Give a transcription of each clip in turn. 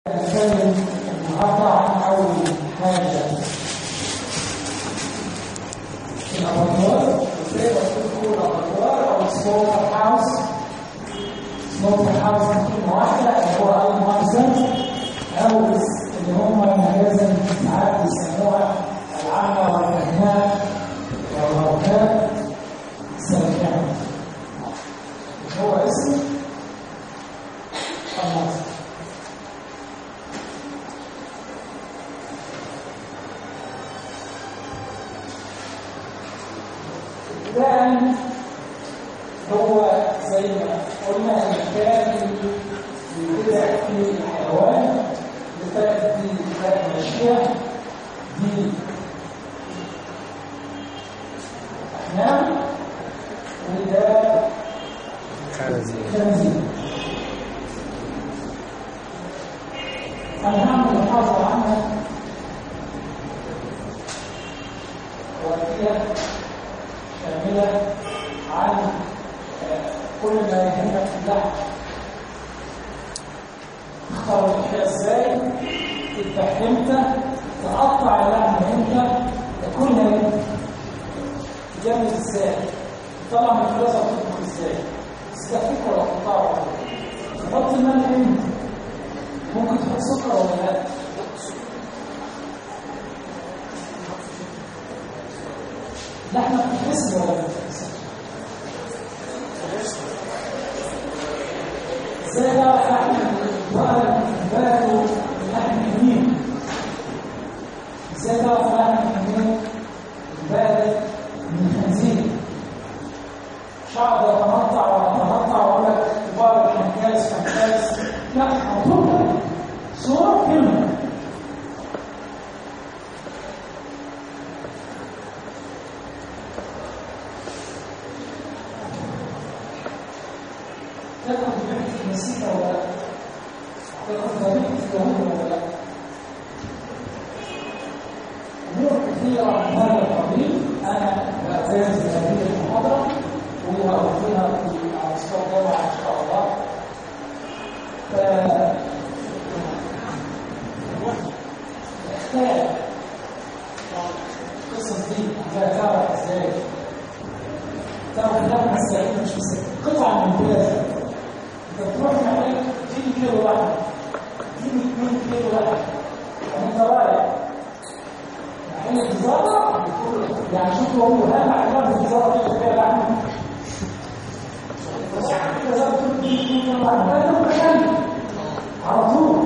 نتكلم النهارده عن اول حاجه الاباطوار ازاي بتكون الاباطوار او السموكر هاوس سموكر هاوس كلمه واحده اللي هو اول مخزن او اللي هم المخازن ساعات بيسموها العامه والمهنات والموكات السلفيه هو اسم المخزن الآن هو زي ما قلنا المكان اللي بيبدأ فيه الحيوان بتاعت دي بتاعت ماشية دي أحلام وده خنزير أنا هعمل محاضرة عنها وفيها شاملة عن كل ما يهمك في اللحم تختار الأشياء ازاي تفتح امتى تقطع اللحم امتى تاكلها امتى تجمد ازاي تطلع من الفرازة وتطبخ ازاي تستفيك ولا تقطعه تحط الملح امتى ممكن تحط سكر ولا لا لحمة بتتغسل ولا ما بتتغسل؟ ازاي بقى لحم الولد باته لحم اليمين؟ ازاي تعرف لحم اليمين البارد من الخنزير؟ مش هقعد اتنطع واتنطع واقول لك كبار الحنكاس حنكاس لا مطلوب صورة كلمة تاخد ذبيحة المسيح ولا لا؟ تاخد ذبيحة اليهود ولا لا؟ أمور كثيرة من هذا القبيل أنا بعتز بهذه المحاضرة وهأوفيها على مستوى الجامعة إن شاء الله. ف محتاج القصص دي لا تعرف ازاي تعرف اللحمة السعيدة مش بس قطعة ممتازة انت بتروح محتاج تجيب كيلو لحمة تجيب 2 كيلو لحمة وانت رايح محل الجزارة يعني شوف هو هام على الجزارة كده فيها لحمة الجزارة تقول دي 2 كيلو لحمة على طول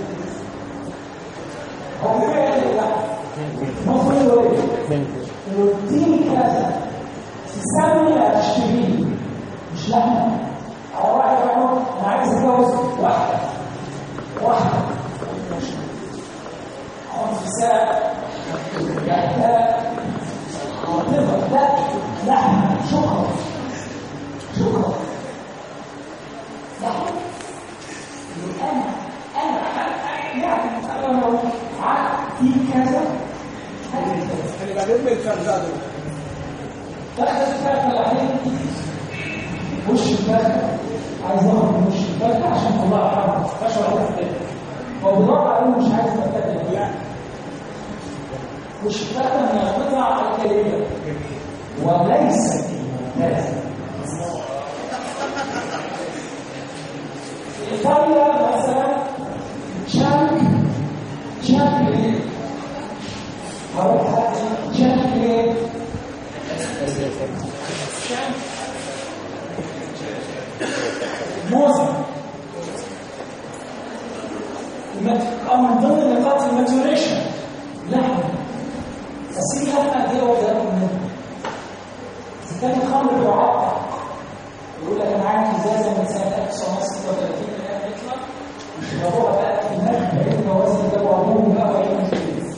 هو فعلا اللحمة المفروض ايه؟ الروتين كذا تسمي اشتريه مش لحمه او واحد يقول انا عايز اتجوز واحده واحده عنف ساعه جهداء عاطفه لا لحمه شكرا شكرا لحمه انا انا يعني انا لو عقدي كذا يعني بعدين بيتفرزادوا فاحنا فعلا العين وش الفاتحه عايز اخد من وش الفاتحه عشان الله يرحمه مش واحد تاني هو بيدور عليه مش عايز يفتح يعني وش الفاتحه من القطع الكريمه وليست الممتازه في ايطاليا مثلا شانك شانك ايه؟ هروح حد شانك ايه؟ موزة أو من ضمن نقاط الماتوريشن لحم أسيب لحمة دي وده منه إذا كان الخمر بيعقق يقول لك أنا عندي إزازة من سنة 1936 الآن يطلع مش هدورها بقى في المخ لأن وزن ده وعموم بقى وعيون كتير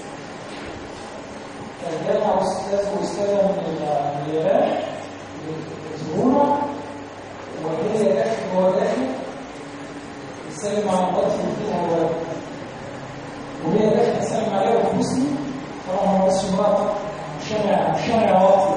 كان جالنا أستاذ وأستاذة من اليابان يزورونا وهي داخل هو داخل يسلم على مراتي وفيها الولد وهي داخل تسلم عليها وفلوسني طبعا هو بس مراتي شارع شارع واطي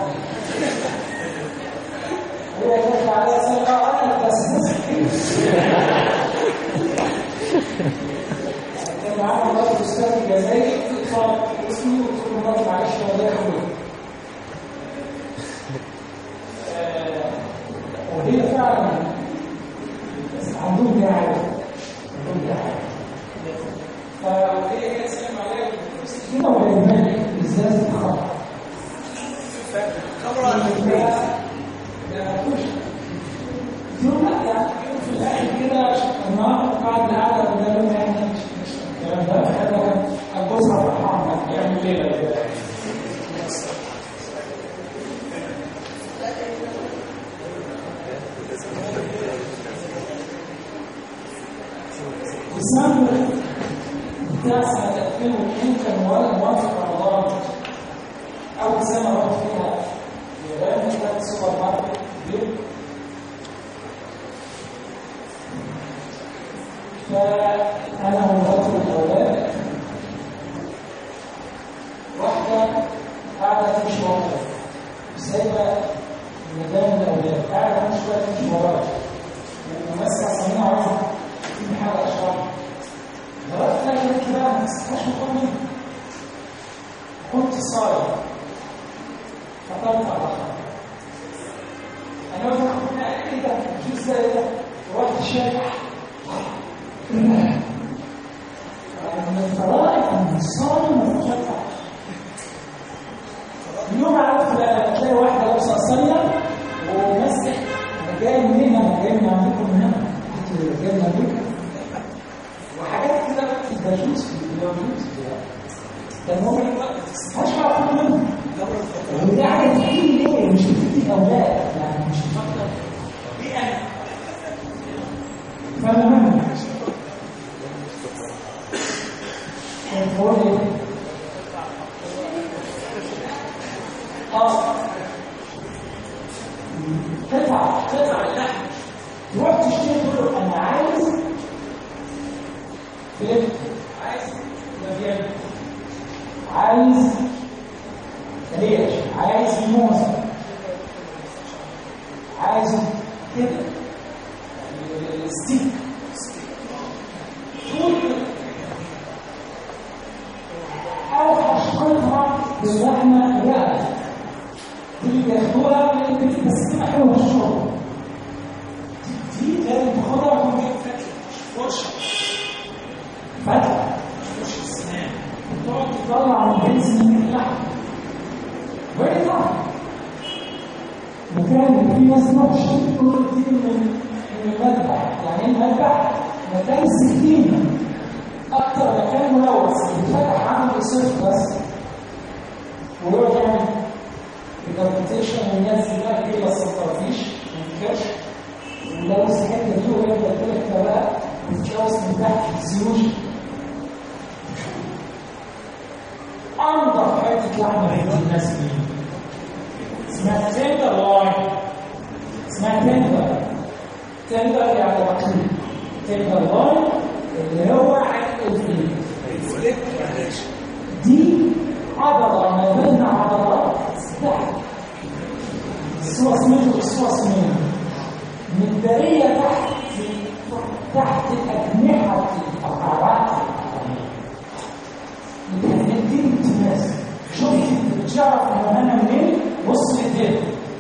وهي داخل عليها سلم انا بس كان معانا مرات أستاذ الجزائر تدخل اسمي وتقول مرات معلش هو ده أخوي آه، وهي فعلا بس عندهم داعي عندهم داعي فهي هي تسلم عليها كده وبالمال بالذات الخط خبر يوم لا يعني في الاخر كده النهارده بعد القعده قلنا لهم يعني مش مش الكلام ده احنا الجزء الرحمن يعني ليله كده ديسمبر بتاع سنة 2002 كان موافق موافق رمضان أول سنة رحت فيها اليابان كانت سوبر ماركت كبير فأنا ومراتي والأولاد واحدة قاعدة تمشي ورايا سايبة مدام الأولاد قاعدة تمشي شوية تمشي ورايا وماسكة صميمة عايزة تديني حاجة أشربها مرات تلاقي قالت لي بقى ما تستحقش مقامي كنت صايم فطرت على خير انا قلت لكم ايه ده مش ازاي ده رحت شارع من الفرائض ان الصائم متشفع اليوم عرفت تلاقي واحده لابسه قصيره وماسك انا جاي منين انا جاي من عندكم من هنا كنت جاي من امريكا وحاجات كده بتبقى في البيوت ده المهم هشرب كل منهم ودي حاجه تحكي ليه مش بتدي الاولاد يعني مش بفكر دي انا فالمهم كنت بقول ايه؟ اه قطع قطع اللحم تروح تشتري تقول له انا عايز فين؟ عايز مبيان عايز ريش عايز موزة عايز كده ستيك طول اوحش قطعة باللحمة رئة دي بياخدوها من البيت بس دي حلوة في الشرب دي لازم تاخدها وتكون جايب فتلة فرشة فتلة فرشة السنان تقعد تطلع من بنزين من اللحم ويطلع مكان في ناس ما بتشتري تقول دي من من المذبح يعني ايه المذبح؟ مكان السكينة أكتر مكان ملوث بيتفتح عنده صفر بس ويقعد يعمل ريكابيتيشن وينزل بقى ايه بس الطرافيش ما ينكرش ولوث الحته دي ويبدا التلك بقى بتتلوث من تحت الزيوج انضف حته لحمه عند الناس مين؟ اسمها تندر لاين اسمها تندر تندر يعني مقلوب تندر لاين اللي هو عند الفيل دي عضلة ما بين عضلات تحت السوس منه والسوس منه مدارية تحت تحت الأجنحة الفقرات دي التماس شوف انت بتعرف المهنة منين بص للدين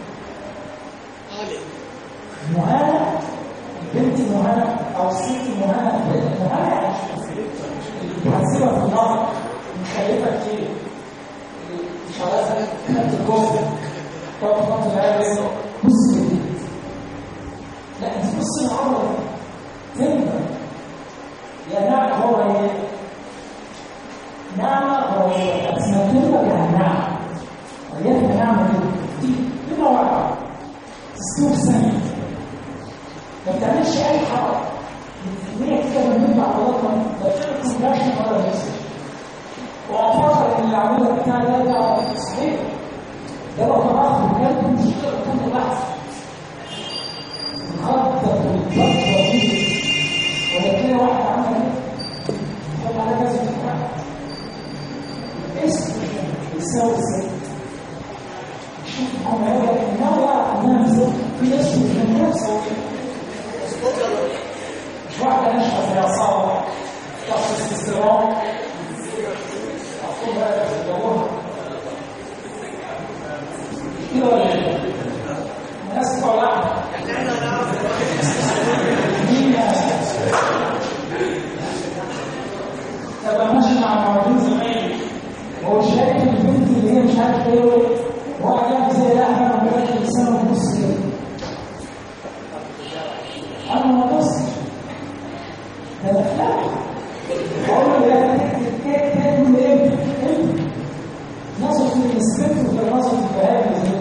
مهنة البنت مهنة أو الست مهنة مهنة بتحسبها في النظر مخلفة كتير شغالة خدت الجوز تقعد تحط العيال بص للدين لا انت بص للعضلة تنبه يا نعم هو ايه نعمة هو ايه اسمها تنبه يعني نعمة وليكن نعمة دي دي واحدة تستوب ثانية ما بتعملش أي حركة هي كده لما تطلع عضلاتها لا بتعمل كونتراكشن ولا ريسك وأعتقد إن اللي عملها بتاع ده ده صحيح ده لو طلعت بجد مش هتقدر تكمل بحث الخطة والضغطة دي ولا كده واحد عمل ايه؟ حط على كذا بتاع اسم يساوي ازاي؟ شوف هم هيقول لك انها يعرف انها ازاي في ناس من نفسه مش واحدة نشفة زي عصابة تخصص الصراع أخذها يتجوها كده ولا ايه؟ الناس بتوع الأحمر مين تبقى ماشي مع مواليد زمايلي هو شايف البنت اللي هي مش عارف ايه هو جاب زي الاحمر وجاب لسانه في نص كده انا ما بصش ده انا فلاح بقول له يا تكتب كيك تاكل ايه؟ نظرة الانسبكتور في نظرة البهائم زي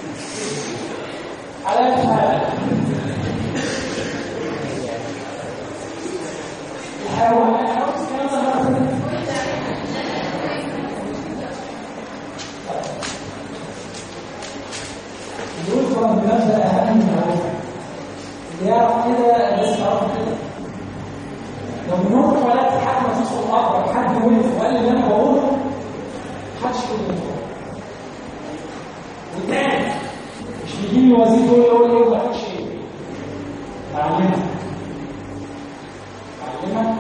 على اي حال الحيوان الحيوان الكلام ده مرة يذكر بنبذة أهم من هو اللي يعرف كده الناس تعرف كده لو بنقول ولا حد ما فيش الأكبر حد وقف وقال اللي أنا بقوله محدش كده يقول والتاني مش بيجي لي وزير يقول يقول ايه ولا شيء بعلمك بعلمك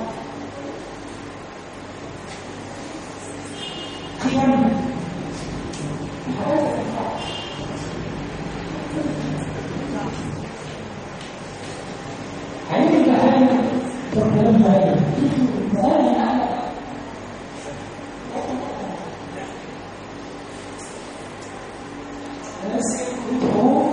قيم حاجات هيجي الكلام الكلام ده هيجي انا لسه كنت اهو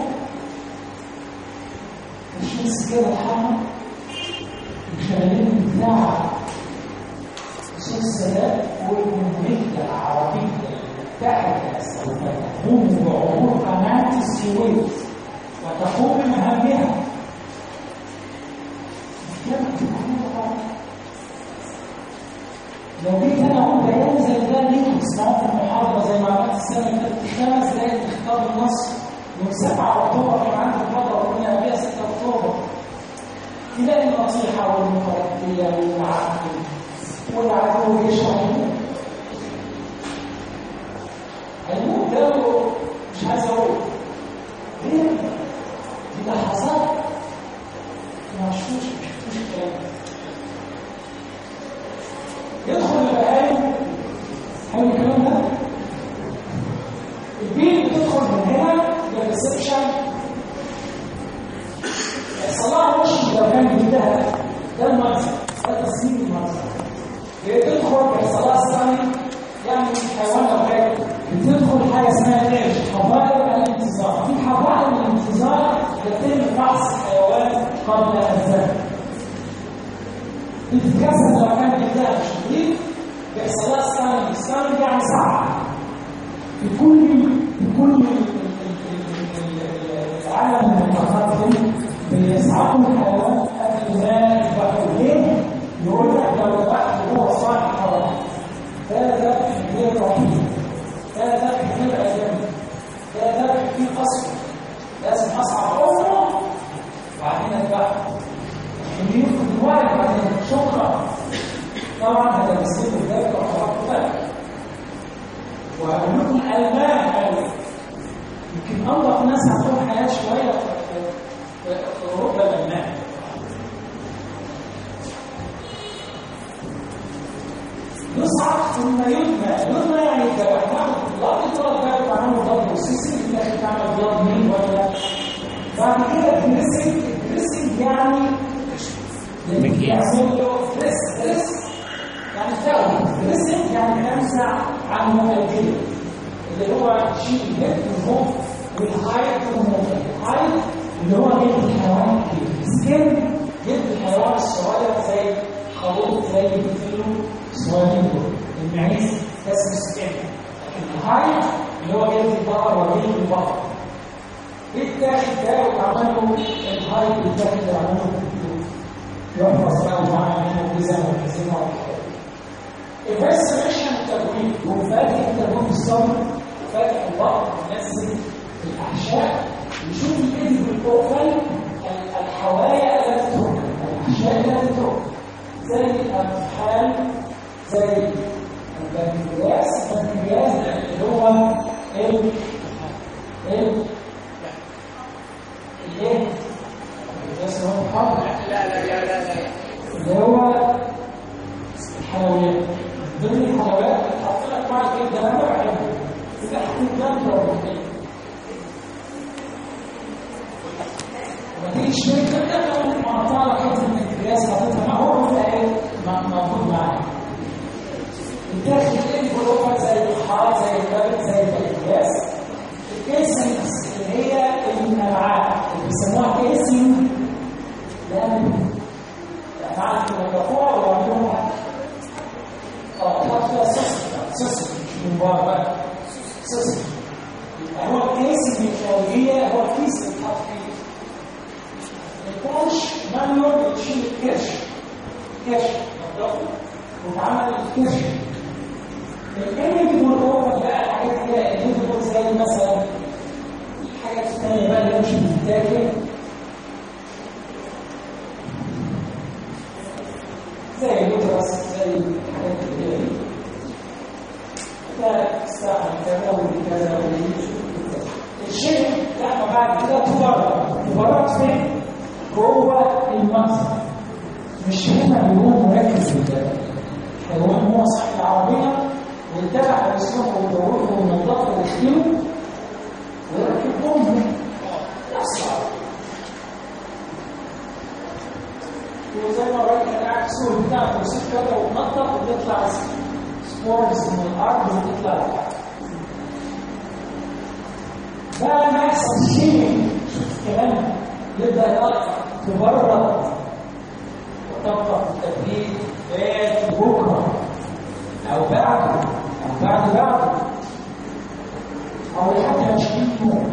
الشمس كده حمى الشغالين بتاع رسول السلام والمهمة العربية المتحدة سوف تقوم بعبور قناة السويس وتقوم بمهامها لو جيت انا اقول بيان زي ده ليه تسمعوه في المحاضره زي ما عملت السنه اللي فاتت خمس دقائق تختار النص يوم 7 اكتوبر كان عندي المحاضره قلنا قبلها 6 اكتوبر تلاقي النصيحه والمترديه والعقل والعدو يشرح هيموت ده مش عايز اقول ليه؟ دي لحظات ما شفتوش ما شفتوش الكلام ده يدخل البهايم حلو الكلام ده البيل بتدخل من هنا للريسبشن صلاح وش لو كان جدها ده المنظر ده تصميم المنظر بتدخل بصلاح الثاني يعني حيوان لو كان بتدخل حاجه اسمها ايش؟ حظائر الانتظار في حظائر الانتظار يتم فحص الحيوان قبل الذبح بتتكسر لو كان جدها مش شديد بيحصل لها سكاننج سكاننج يعني ساعه في كل في كل العالم المتقدم بيسعقوا الحيوان قبل ما يذبحوا ليه؟ يقول لك لو ذبحت هو صاحب حرام ده ذبح غير رحيم ده ذبح غير ادمي ده ذبح فيه قسوه لازم اصعب عمره وبعدين اذبحه اللي ياخد الوعي بعدين شكرا طبعا هذا بيصير ذلك وحركت ذلك وهقول لكم الالمان قوي يمكن انظف ناس عندهم حياه شويه في اوروبا الالمان يصعد ثم يدمى يدمى يعني لو هناخد بلاد الطلب ده بتعمله بلاد بروسيسنج في الاخر تعمل بلاد مين ولا بعد كده دريسنج دريسنج يعني يعمل له دريس دريس يعني تاوي دريسنج يعني خمسة عن مؤجلة اللي هو شيء الهيد والهوم والهايت والموتى الهايت اللي هو جلد الحيوان الكبير سكين جلد الحيوان الصغير زي خروف زي بتفيلو صغيرين دول المعيز اسمه سكين الهايت اللي هو جلد البقر وجلد البقر التاخد ده وعمل له الهايت التاخد اللي عمله يحفظ بقى ومعنى منه كذا وكذا وكذا الريسريشن التدوين هو فاتح التدوين في الصبر فاتح الوقت ينزل الاحشاء يشوف الايد بالبروفايل الحوايا التي تترك الاحشاء التي تترك زي الامتحان زي البنكرياس البنكرياس اللي هو ال ال الايه؟ البنكرياس هو الحرب لا لا لا لا لا اللي هو الحلويات ضمن الحلويات بتحط لك بعد كده انا بحبه تحت الجنب والمحيط لما تيجي تشتري كده تقوم مقطع لك حته من الكرياس حاططها مع هو بيبقى ايه موجود معاك الداخل الانفلوبر زي الحار زي البابل زي الكرياس الكيسنجز اللي هي الامعاء اللي بيسموها كيسنج لان الامعاء في المرفوع ويعملوها اه تحط فيها سوسج سوسج مش من بره بقى سوسج يبقى هو الكيسنج الخارجيه هو الكيس اللي بيتحط فيه البونش مانيوال بتشيل الكرش كرش نضفه وتعمل الكرش الانديفيدوال اوفر بقى الحاجات اللي هي انديفيدوال زي مثلا الحاجات الثانيه بقى اللي مش بتتاكل زي اليوترس زي الحاجات اللي هي ده استعمل كذا وكذا وكذا الشيء لما بعد كده تبرد تبرد فين؟ جوه المخزن مش هنا بيكون مركز بالله الحيوان هو صاحب العربيه واتبع رسمه ودوره ونظافه ويشتمه ويركب بومب نفس العربيه وزي ما الراجل كان قاعد السوق بتاعه ويسيب كده وتنطط وتطلع سبورز من الارض وتطلع لتحت بقى لما يحصل شيء شوف الكلام يبدا يقطع تبرد وتبقى في التبريد بات بكره او بعد او بعد بعد او لحد 20 يوم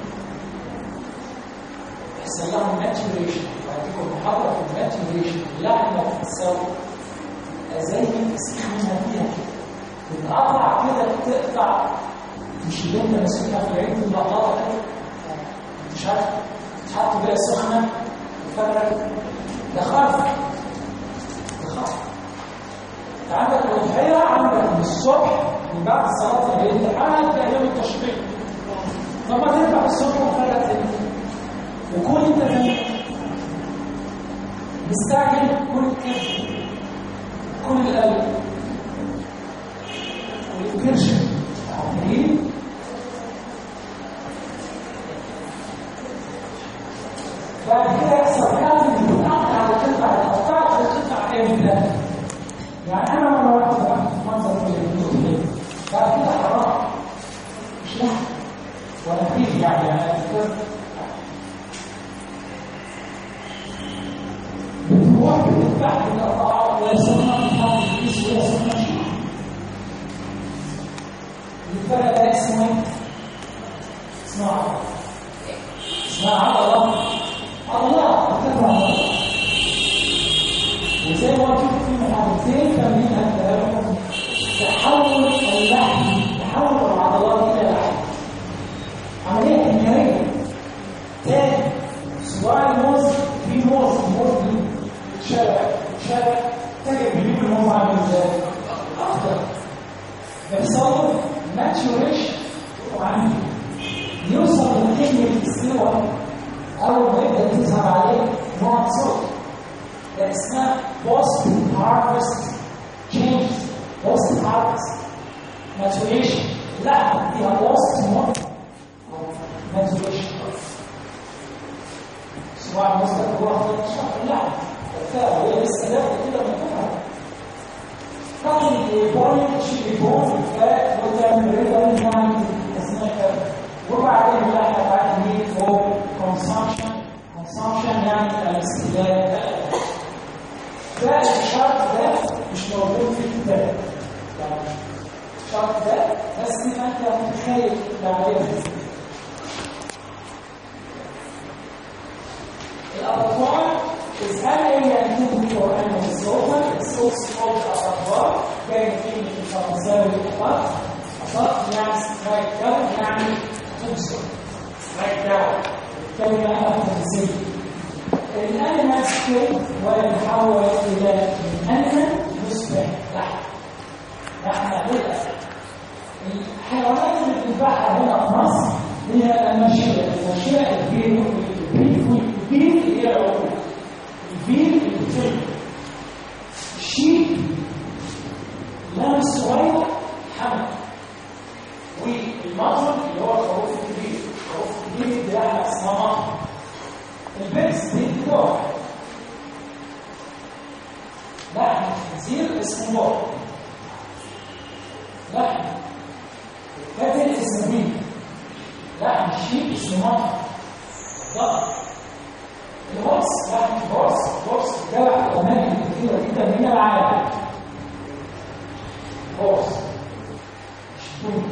يحصل لها ماتوريشن بعدكم محاضره في الماتوريشن اللحمه بتتسوى زي التسخين منها فيها بتقطع كده بتقطع مش اللي انت ماسكها في العين في اللقطه كده مش عارف تحط بيها سخنه وفرق ده خرف ده خرف عندك الأضحية عندك من الصبح من بعد صلاة الليل لحد أيام التشريق طب ما ترجع الصبح وفرق تاني وكل انت تاني مستعجل كل الكرش كل القلب والكرش عارفين بعد كده يحصل كاتب بتقطع على قطع القطاع القطع امتى؟ يعني انا مره واحده بقى في منظر في بعد كده حرام مش لحم ولا فيه يعني يعني بتروح بتتبع القطاع ولا سنه بتحط الكيس ولا سنه شيء الفرق ده اسمه ايه؟ اسمه عضله اسمها عضله الله تكبر وزي ما قلت في محاضرتين تمرين هتلاقيهم تحول اللحم تحول العضلات الى لحم عمليه كيميائيه تاني صباع الموز في موز موز شارع شارع تجد بيجيب الموز عامل ازاي؟ اخضر بيحصل له ماتيوريشن وعندي يوصل لكلمه الاستواء اول ما يبدا تظهر عليه نوع صوت ده اسمها post harvest change post harvest maturation لا فيها post maturation سواء المصدر هو اخضر الشهر لا فيها هو لسه داخل كده من كفر لكن البوينت شيء يكون فات وتعمل ريفرنس لاين اثناء وبعدين اللحمه بعد ميت فوق consumption consumption يعني الاستهلاك ده الشرط ده مش موجود في الكتاب يعني الشرط ده بس انت متخيل العمليه الأبطال is an area included for animal slaughter. It's also called الأبطال كان كلمة الفرنساوي أبط أبط يعني سترايك داون يعني تنصر سترايك داون كلمة فرنسية الأنيمال سكيل ويتحول إلى من أنيمال يصبح لحم لحم للأسف الحيوانات اللي بتذبحها هنا في مصر هي المشية المشية البيل البيل البيل اللي هي العقول البيل اللي بتطير الشيب الغنم الصغير حمل والمطر اللي هو الخروف الكبير الخروف الكبير ده احنا اسمها مطر البرس دي بتوع لحم الخنزير اسمه بار لحم الكتل اسمه بيت لحم الشيب اسمه مطر ضغط الهرس لحم الهرس الهرس الجبع الأماكن كثيرة جدا من العالم هرس شتون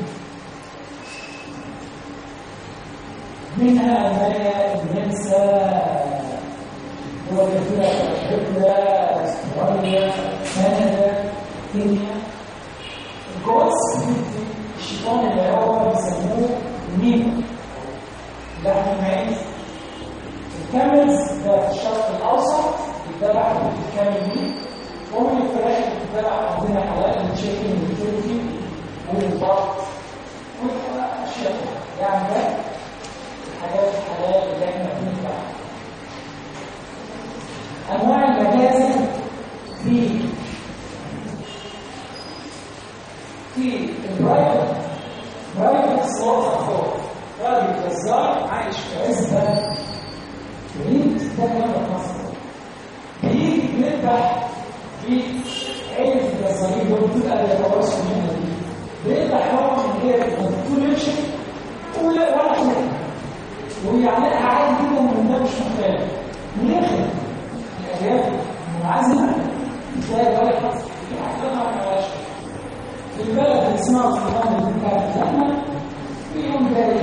منها الماء النمسا دول كثيرة أفريقيا استراليا كندا كينيا الجوز الشيطان اللي هو بيسموه ميم لحم المعيز الكاملز ده في الشرق الاوسط بيتبع الكامل دي ومن الفراخ اللي بتتبع عندنا حلال التشيكن والتركي والبط والاشياء يعني ده الحاجات الحلال اللي احنا بنتبعها انواع المجازر في في البرايفت برايفت سلوتر فور راجل جزار عايش في عزبه بعيد ده كلام مصر بيجي بيذبح في عيلة الجزارين دول بتبقى بيتوارثوا منها دي بيذبح هو من غير ما تكونش ولا ولا حاجه ويعملها عادي جدا من ده مش محتاج ولكن الاجيال المنعزله تلاقي واحد في حاجه ما عملهاش في البلد اللي اسمها سلطان اللي بتاعت زحمه في يوم جاي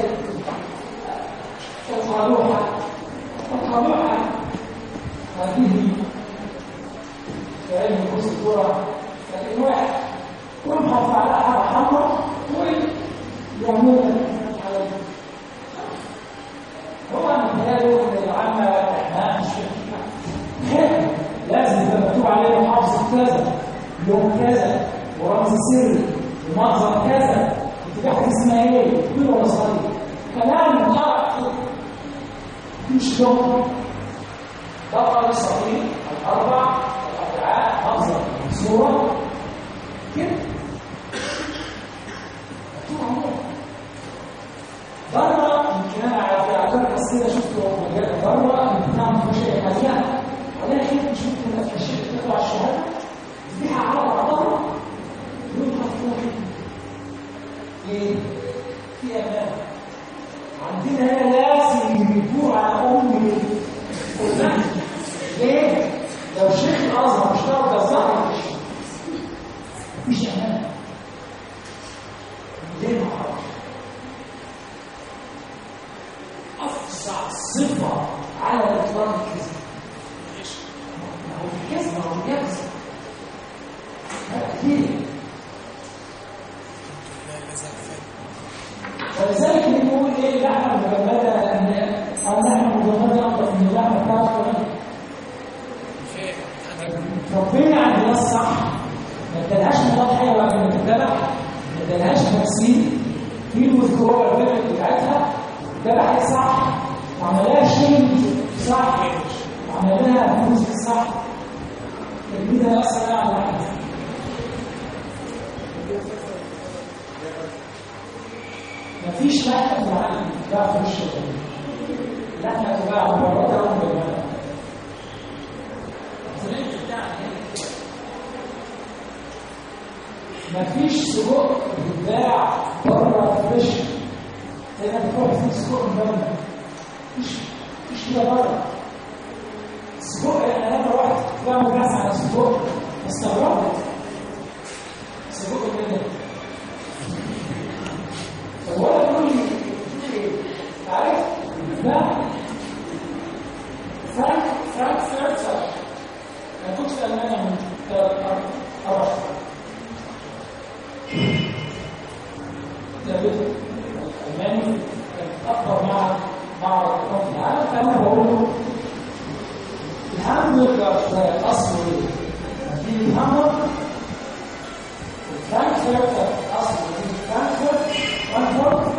وقالوها وقالوها هذه في علم كرسي الكرة لكن واحد كل ما على حاجة حمراء ويعملوا على هو مثاله ان العامة احنا مش خير لازم يبقى مكتوب عليه محافظة كذا يوم كذا ورمز سري ومخزن كذا اتجاه اسمها ايه؟ كل ولا صغير كلام غلط مش يوم بقى صغير الاربع الاربعاء مخزن صورة كده بره يمكن انا على اعتبار الاسئله شفته مجال بره بتاع مشاريع حاليا ولكن شفت الاشياء بتطلع الشهاده دي على بعضها يوم مفتوح ليه؟ في امان عندنا هنا لازم يجيبوه على ام قلنا ليه؟ لو شيخ الازهر اشتغل جزار مفيش امان ليه ما اعرفش افظع صفه على الاطلاق الكذب ما هو الكذب ما هو يكذب كتير ولذلك بنقول ايه اللحمه المجمده ان او اللحمه المجمده افضل من اللحمه بتاعته ربنا عندنا الصح ما ادالهاش مضاد حيوي قبل ما تتذبح ما ادالهاش فاكسين في الوذكور البيض بتاعتها ذبحت صح وعملها شيء صح وعملها فلوس صح الجديد ده اصلا على واحد مفيش لحمه في العالم تتباع في الشغل لحمه تتباع مبرده ومجمده مفيش سجق بيتباع بره فريش زي ما بتروح في سجق من بره مفيش مفيش كده بره السجق يعني انا رحت بعمل بحث على سجق استغربت سجق كده فهو يقول لي عارف ده فرانك فرانك فيرتر انا كنت في المانيا من ثلاث اربع سنين الألماني كان أكبر مع مع الأطراف في العالم فأنا بقول له الهامبرجر ده أصله إيه؟ دي الهامبرجر الفرانكفورت أصله دي فرانكفورت فرانكفورت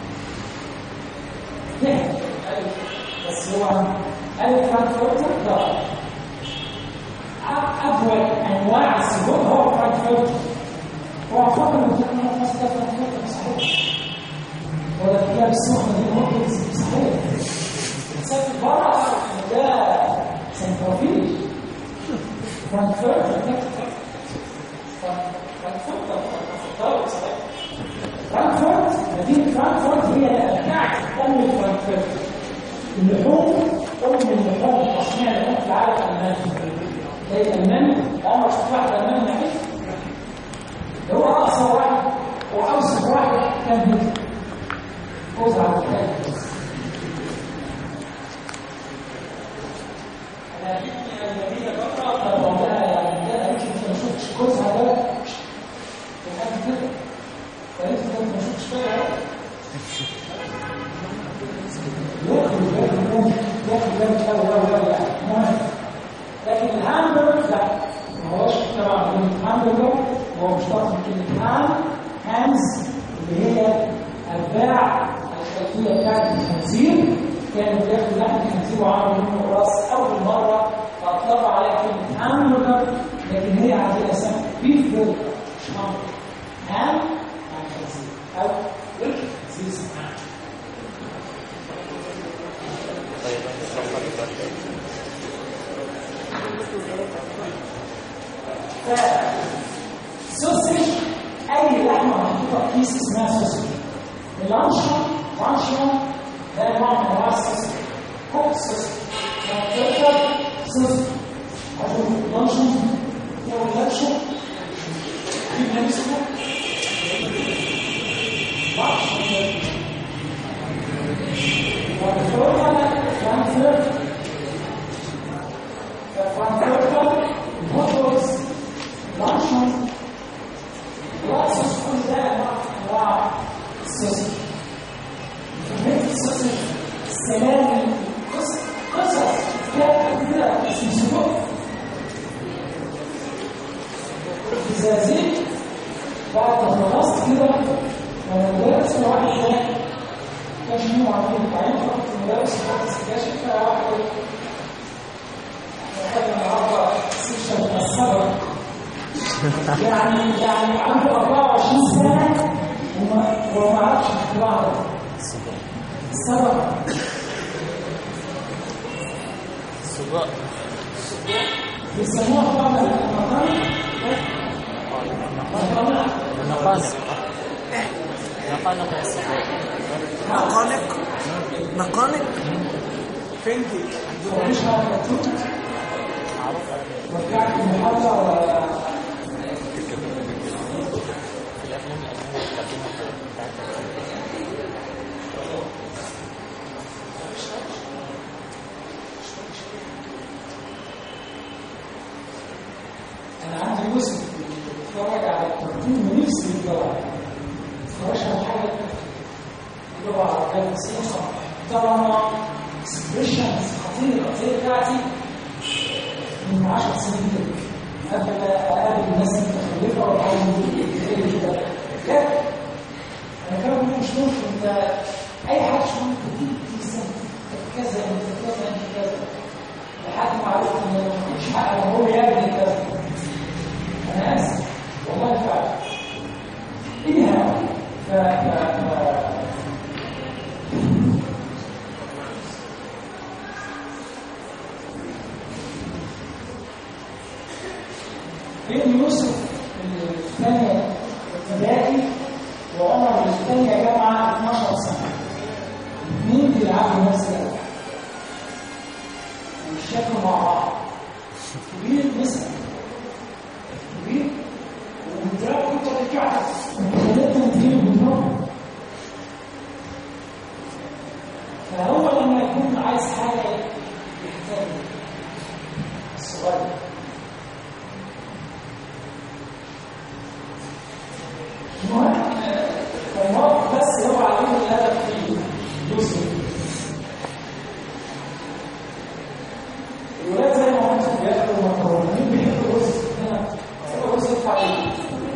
ضحك بس هو قال فرانكفورت ده أفضل أنواع السجون هو فرانكفورت فرانكفورت فرانكفورت فرانكفورت مدينة فرانكفورت هي اللي أبدعت أم فرانكفورت اللحوم أم اللحوم تصنيع اللحوم في العالم الألماني زي الألماني عمر شفت واحد ألماني نحيف ده هو أقصر واحد وأوسط واحد كان هتلر فوز على الثالث أنا جبت الذين بقرأ والله يعني ده يمكن ما شفتش كوزها ده لحد كده فقلت ده ما شفتش كده ياخد بالك ياخد بالك قوي قوي قوي يعني مهم لكن الهامبرج لا ما هوش طبعا الهامبرجر هو مشتق من كلمه هام هامز اللي هي الباع الخلفيه بتاعت الخنزير كانوا بياكلوا لحم الخنزير وعملوا منه راس اول مره فاطلقوا عليها كلمه هامبرجر لكن هي على اساس بيف برجر مش هامبرجر هام يعني خنزير او ورك خنزير سمعان طيب نشرحها دلوقتي سوسج اي لحمه محطوطه في كيس اسمها سوسج اللانشون لانشون ده نوع من انواع السوسج كوك سوسج فلتر سوسج عشان لانشون هو اللانشون في نفسه وفرانكفورت فرانكفورت فرانكفورت موتورز لانشون رأسس كل ده أنواع السوسج كمية السوسج سلالم قصص قصص كتاب كده اسمه سلوك إزازين بعد ما خلصت كده وانا مدرس واحد ده كان شنو عاملين بعدين رحت المدرس وحط السكاشن فيها واحد احنا النهارده سيشن السبب يعني يعني عنده 24 سنة وما وما عرفش اختراع السبب السجاء بيسموها طبعا المقام نقانق نقانق يا السجاء نقانق نقانق فين دي؟ مفيش حاجة معروف رجعت المحاضرة ولا في الافلام الاجنبيه بتقدمها بتاعت أنا عندي يوسف بيتفرج على الكرتون ونفسي يتفرج ما اتفرجش على حاجة اللغة العربية موسيقى محترمة اكسبريشنز خطيرة زي بتاعتي من 10 سنين كده قبل أقابل الناس المتخلفة وأحاول أقول كده بجد أنا كان بقول مش ممكن أنت أي حاجة مش ممكن دي دي سنة كذا أنت كذا أنت كذا لحد ما عرفت إن مش حق هو يا ابني كذا أنا آسف والله فعلا إنها ف ف ف ابن يوسف الثانية ابتدائي وعمر الثانية جامعة 12 سنة مين بيلعبوا نفس اللعبة؟ ويشاركوا مع بعض كبير مثل كبير وبتراك كنت رجعت وخليتهم تجيب بالنوم فهو لما يكون عايز حاجة يحتاج الصغير المهم فالموقف بس هو عليه الادب في يوسف الولاد زي ما انتم بياكلوا مكرونه مين بيحب الرز هنا هو الرز يدفع ايه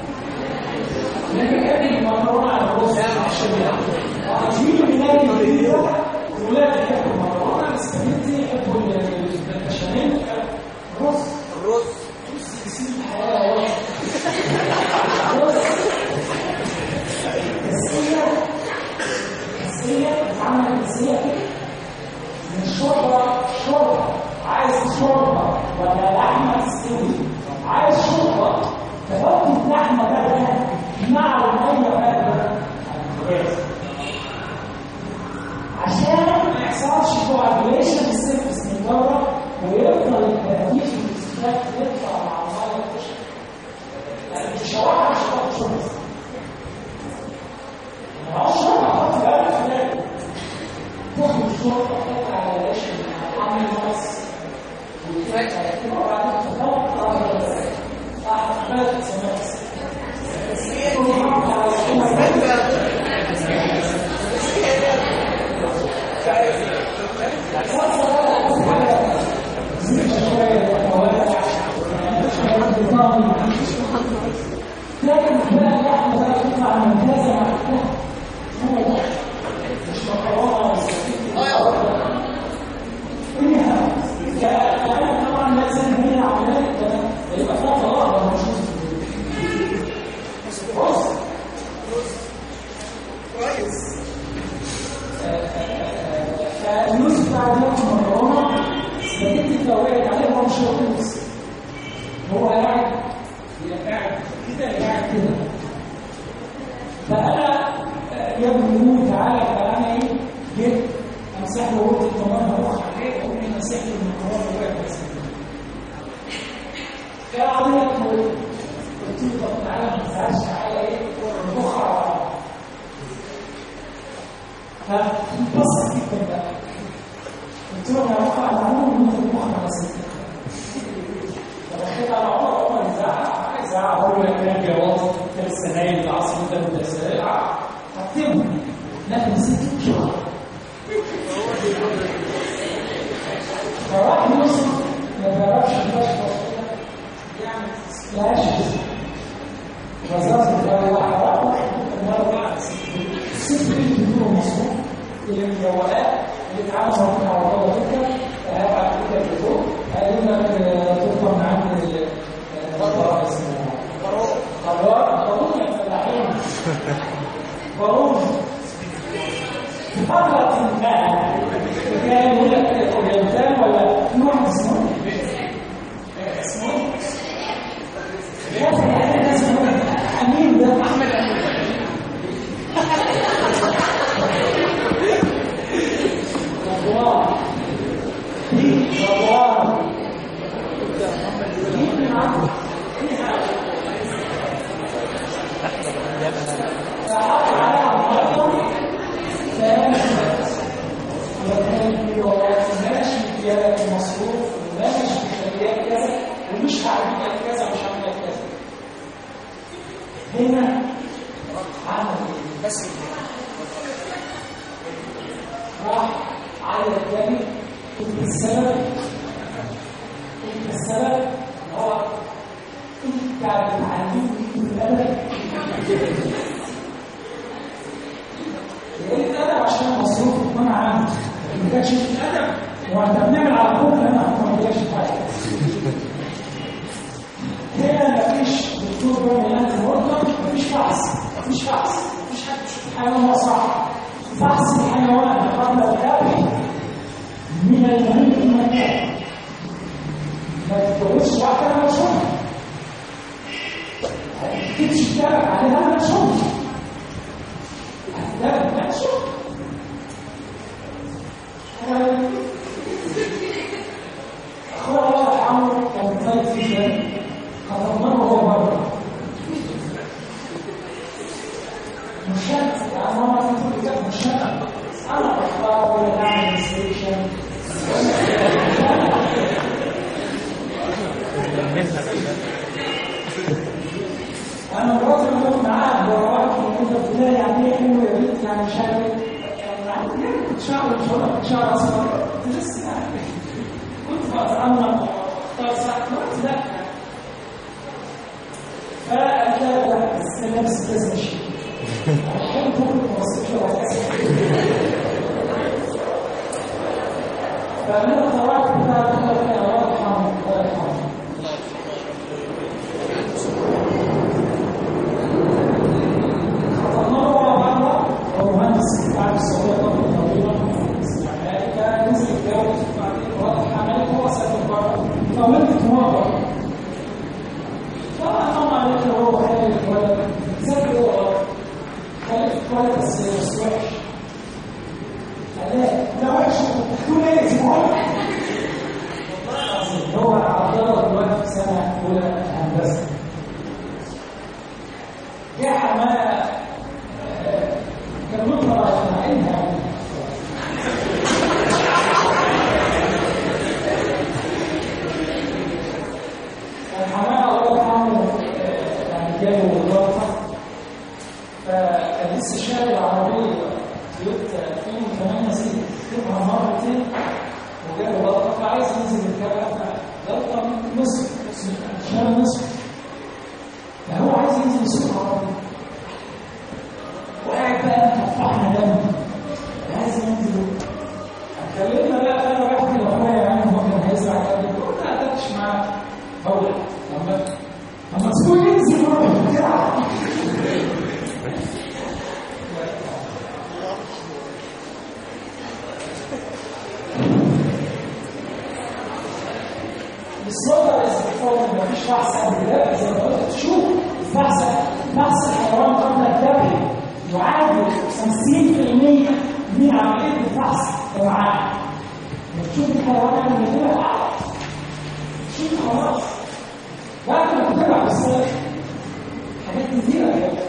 لكن كان المكرونه على الرز عشان عايزين نلاقي الولاد الولاد يحبوا المكرونه بس بنتي يحبوا البشاميل الرز الرز يسيب الحياه واحد الرز السية السية بتعمل السية كده من الشوربة شوربة عايز شوربة ولا لحمة تستوي عايز شوربة تحط شرطه معرفش شرطه حط في قلب فلان تخرج الشرطه تطلع على العيش عامل ناس وتفاجئ كده وبعدين تطلع على احمد سماس لكن بقى احنا بقى تطلع من كذا مع كذا هو ده مش مقرونه فيها كأنا طبعا لازم هي عملية يبقى فيها طلاق ولا مش بص كويس فالنص بتاع اليوم مقرونه سباجيتي اتفوقت عليه هو مش هيخلص هو قاعد هي قاعد كده هي قاعد كده فانا آه، يا ابني نور تعالى فانا ايه جيت امسح له قلت الضمان هروح عليه واقول له مسح له المكرونه وقعت بس فعملت قلت له طب تعالى ما تزعلش تعالى ايه نبخ على بعض فانبسط جدا بقى قلت له يا رفع العمر وانت تبخ على ستك فبخيت على عمر عمر يزعق يزعق هو كان جواز كان السنايل العصر ده متسارع حطيهم لكن ست شهر فراح يوسف ما جربش البشر يعني سبلاش وزارة الدولة وحرام المرة بعد ست بنت بدون مصروف اللي الجوالات اللي اتعاملوا مع الله كده هبعت كده في الفوق قالوا لك تطلع من عند القطر اسمه قرار قرار قانون يا فلاحين قانون فقط انتهى كان يقول لك اورينتال ولا في واحد اسمه إيه؟ اسمه إيه؟ يا فلاحين اسمه امين ده احمد امين رضوان دي رضوان دي من عمرو فحط عليها المرضى ماشي بديالك المصروف وماشي بخليات كذا ومش هعمل لك كذا ومش هعمل لك كذا هنا عمل ايه؟ بس كده. راح على الجانب انت السبب انت السبب هو انت بتعلمني الادب لان الادب عشان المصروف يكون عندي ما كانش في الادب وانت بنعمل على طول انا ما بيجيش حاجه هنا مفيش دكتور بيعمل انت مرضى مفيش فحص مفيش فحص مفيش حد يشوف الحيوان هو صح فحص الحيوان قبل الذبح من المهم المكان ما تتجوزش واحده ما تشوفها تمشي تتابع عليها ما تشوفها هتتابع ما تشوفها اخويا الله يرحمه كان طيب جدا خطبناه وهو بره مشات يعني ماما كنت بتقول مشات انا بختار ولا نعمل ستيشن انا مراتي بقول معاه بروح كده في يعني ايه حلو يا بنت يعني مش عارف يعني كنت شعر مش هقول لك شعر اصفر كنت لسه يعني كنت بتعمق واختار صح قلت لا فقال لا لا بس نفس كذا شيء عشان كل متوسط فأنا طلعت بتاع الله الله يرحمه الله يرحمه خطبنا له مرة هو مهندس بتاع السعودية فترة طويلة يعني كان نزل يتجوز وبعدين مرات حملت هو سافر بره فولدت مرة طبعا طبعا قالت له هو حلو الولد سافر هو غلط خليك كويس بس بس وحش قال لا ده وحش تقول ايه اسمه والله العظيم هو عبد الله دلوقتي في سنه اولى هندسه جه حماه آه، كان مطلع يطلعينها كان حماه الله يرحمه آه، يعني جاله ضغطه فكان لسه شاري عربيه تويوتا 2008 سي ركبها مرتين وجاله ضغطه فعايز ينزل يركبها ضغطه نصف شاري نصف فهو عايز ينزل يسوق عربيه وقاعد بقى مفتحنا دم عايز ينزل اتكلمنا بقى انا بحكي لاخويا يعني هو كان هيزرع قبل قلت ما قدرتش معاه هقول لما لما تسوق ينزل يروح بتاع الصوره الاستفاضه مفيش بحث قبل كده زي ما قلت تشوف بحث بحث الحيوان قبل الذبح يعادل 50% من عمليه الفحص الرعايه تشوف الحيوان اللي كده شوف خلاص بعد ما تتابع بالصيف حاجات كتيره كده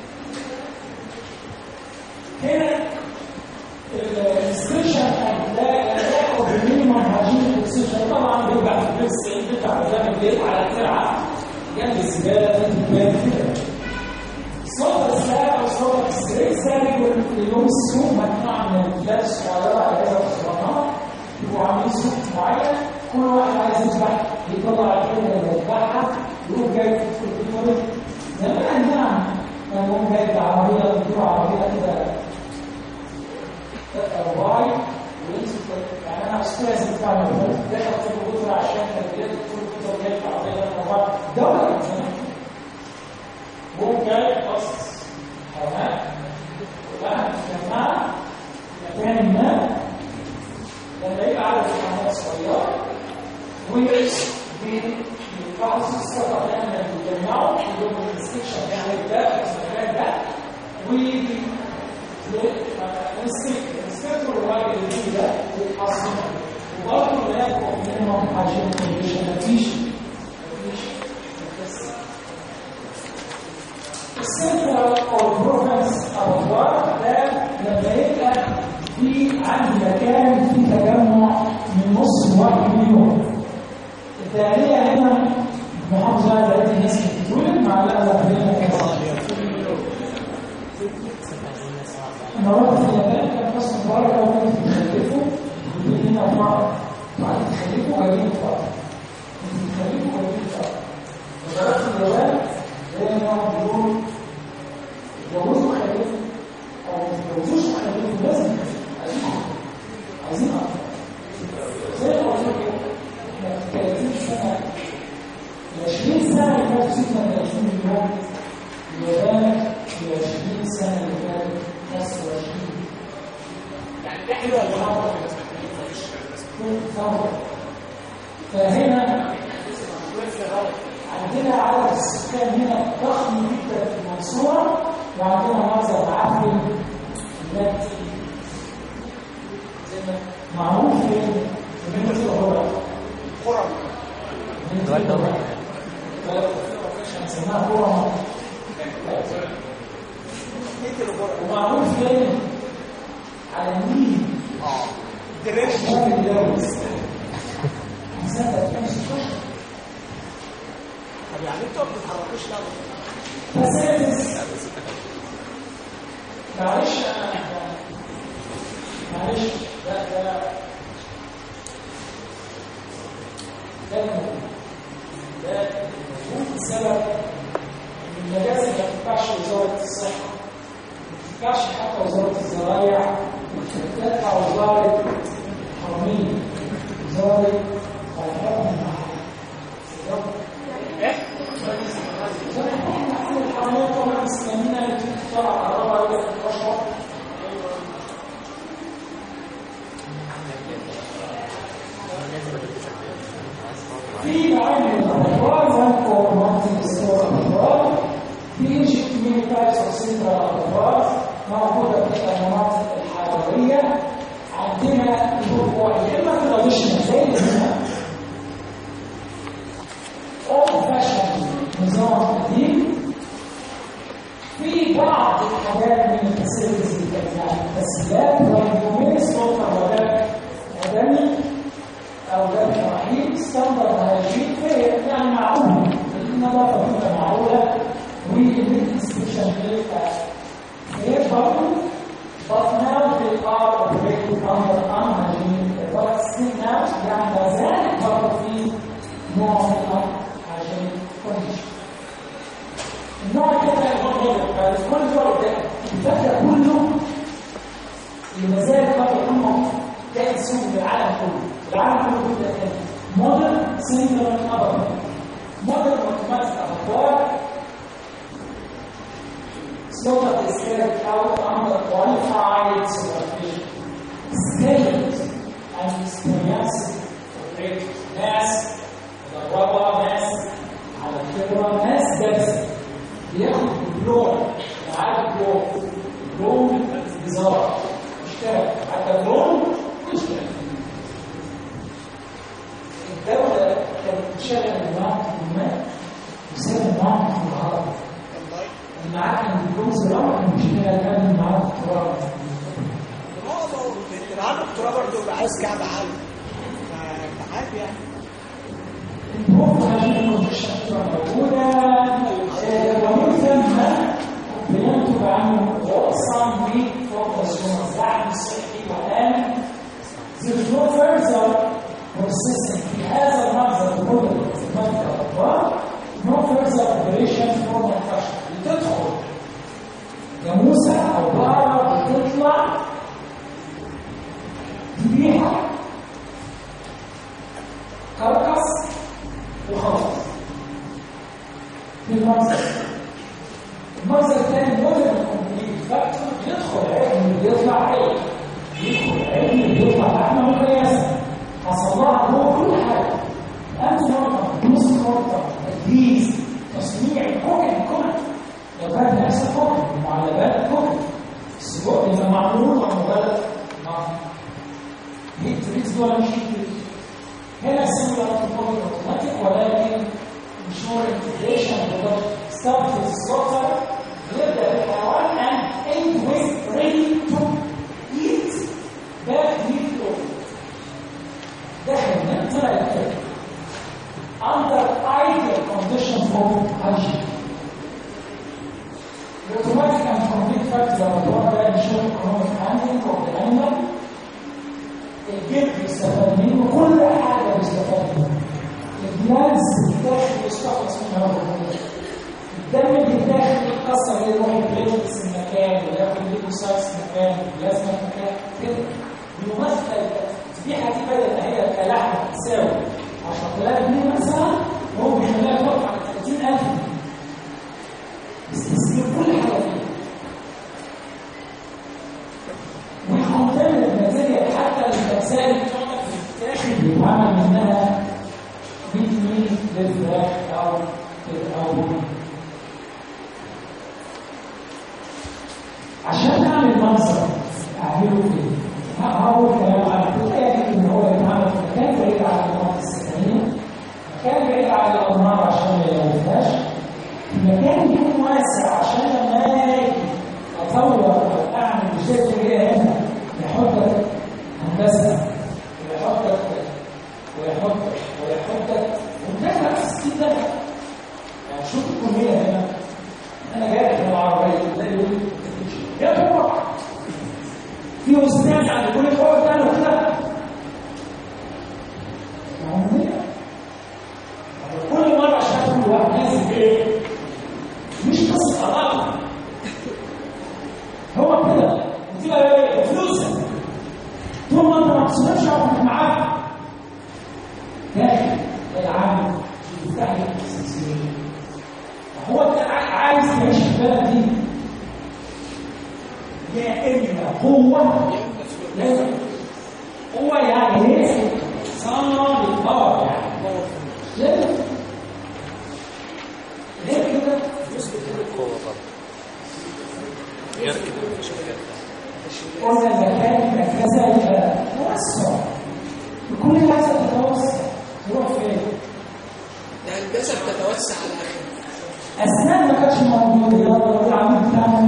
هنا السكريشن لا ياخد المينيمم هاجين السكريشن طبعا بيرجع في البيت بيرجع قدام البيت على الترعه جنب الزباله في البيت كده صوت الساعه او صوت السرير ساري يوم السوق مجموعه من البلاد الصغيره على كذا الصغيرات يبقوا عاملين سوق معين كل واحد عايز يذبح يطلع الكلمه اللي يذبحها يقوم جاي في الكتب زمان نعم كان يقوم جاي بعربيه دكتور عربيه كده واي ويمسك يعني انا استاذ بتاع الموضوع دخل في الدكتور عشان كان بيدي كل الدكتور جاي بعربيه واي دوله كان زمان هو جاي قصص حيوانات وبقى مجمعه في مكان ما لما يبقى عدد الحيوانات صغيره وبيفحص السطح اللي احنا بنجمعه يقوم الاستكشن يعني ده المكان ده ويجي الانسبكتور الراجل اللي ده بيتحصن وبرضه لا يكون منهم حاجات كونديشن مفيش مفيش بس السنترال او بروفنس او الوار ده لما يبقى في عندي مكان في تجمع من نص واحد مليون التقرية هنا محافظة دلوقتي الناس بتتولد مع الأغلب هنا مرات في اليابان كان ناس مباركة وكانت بتخلفوا ودي هنا فرق بعد تخلفوا جايين فرق بتخلفوا جايين فرق وزارات في اليابان زي ما هم بيقولوا اتجوزوا خلفوا او ما اتجوزوش خلفوا لازم عايزين عايزين زي ما قلت لك احنا في 30 سنة ال 20 سنة اللي فاتوا سيبنا من 20 مليون اليابان في 20 سنة اللي فاتت 25 يعني ده حلو ولا ثورة فهنا عندنا عدد السكان هنا ضخم جدا في المنصورة وعندنا منظر عفن التي زي ما معروف في مدينة الغرب قرى مدينة الغرب هنسميها قرى ايه القرى ومعروف فين على النيل اه دريش ممكن يتجوز سنة 2016 طب يعني انتوا ما بتتحركوش لا فسادس معلش انا معلش ده ده ده الموضوع. ده المفروض السبب ان المجازر ما تنفعش وزاره الصحه ما تنفعش حتى وزاره الزراعه تدفع وزاره الحرميه وزاره الحكم المحلي الحرميه طبعا الاسلاميه اللي بتطلع على الرابعه ولا الاشهر في معامل الاطفال وانكو منطقه الصور الاطفال في ايجيبت ميني تايبس اوف سنترال الاطفال موجوده في المناطق الحضريه عندنا هو يا اما تراديشنال زي هنا اولد فاشن نظام قديم في بعض الحاجات من الفاسيلتيز اللي كانت يعني تسهيلات ويومين سلطه وده ادمي او ده رحيم ستاندرد هيجيب فيه يعني معقول النظافه بتبقى معقوله والانسبكشن بيبقى فيه برضه but now they are operating under unhygienic but still now يعني ما زال برضه في نوع من unhygienic condition النوع الثاني الغرب الكونترول ده الفكره كله اللي ما زال قد يكون موجود ده يسوق للعالم كله العالم كله ده كان مودرن سنترال ابر مودرن اوتوماتيك ابواب slaughter is carried out under qualified supervision skilled and experienced operators ناس مدربه ناس على خبره ناس دارسه بياخد دبلوم عارف دبلوم دبلوم وزاره اشتغل حتى دبلوم واشتغل الدولة كانت تشغل المعهد المال بسبب المعهد العربي والله المعهد كان دبلوم زراعة كان بيشتغل قبل المعهد الترابي معظم العالم الدكتوراه برضه بيبقى عايز كعب عالي فانت عارف يعني المهم هذه الكونديشن تبقى موجودة آه، ومن ثم بينتج عنه وصم بفوكس الزعم الصحي والآن There's no further processing في هذا المنظر الكل في المنطقة الأطوار no further operation for manufacturing بتدخل جاموسة أو بقرة بتطلع تبيعها كركس وخلاص في المنظر المنظر الثاني مودرن كومبليت فاكتور بيدخل عين بيطلع عين بيدخل عين بيطلع لحمه مقياسه حصل لها جوه كل حاجه انت نقطه نص نقطه تجهيز تصنيع كوكن كوكن لو كانت نفس كوكن معلبات كوكن السجق اللي معمول ومبالغ هي تريد ولا مش هنا سيميلر كومبوننت اوتوماتيك ولكن مشور انتجريشن ستارت سلوتر يبدا بالحيوان and end with ready to eat that meat flow داخل من طلع الكلب under ideal condition for hygiene The automatic and complete factor laboratory ده ensure economic handling of the animal الجلد بيستفاد منه كل حاجه بيستفاد منها الجلاندز بتتاخد ويستخلص منها الهرمونات الدم بيتاخد يتكسر يروح يبلغس المكان وياخد ليكوسايتس مكان بلازما مكان كده بيمثل الذبيحه دي بدل ما هي كلحمه تساوي 10000 جنيه مثلا هو بيخليها تقف على 30000 جنيه بيستثمر كل حاجه فيها ويحطنا الماتيريال حتى الاجزاء اللي بتقعد في الداخل بيتعمل منها بيت ميل للفراخ او او عشان اعمل منظر اعمله فين؟ هقول كلام عن كل ان هو يتعمل في مكان بعيد عن المناطق السكنيه مكان بعيد عن الانهار عشان ما يلوثهاش مكان يكون واسع عشان لما اجي اطور او اعمل بشكل جاي هنا يحطك هندسه ويحطك ويحطك ويحطك وانت نفس كده يعني شوف الكليه هنا انا جاي من العربيه تلاقي يقول لي يا هو في استاذ عند كل فوق ده كده كل مره عشان كل واحد نازل ايه مش قصه علاقه هو كده وتبقى ايه فلوسك طول ما انت ما تصرفش عقلك معاك داخل العامل يفتح لك السلسلين هو انت عايز تعيش في البلد دي يا اما قوه لازم قوه يعني ايه؟ صنع للباور يعني لازم ليه كده؟ قوة برضه غير كده مفيش حاجات قلنا المكان كذا يبقى توسع كل هذا تتوسع تروح فين؟ الهندسه بتتوسع على الاخر اسنان ما كانتش موجوده يلا لو العميل بتاعنا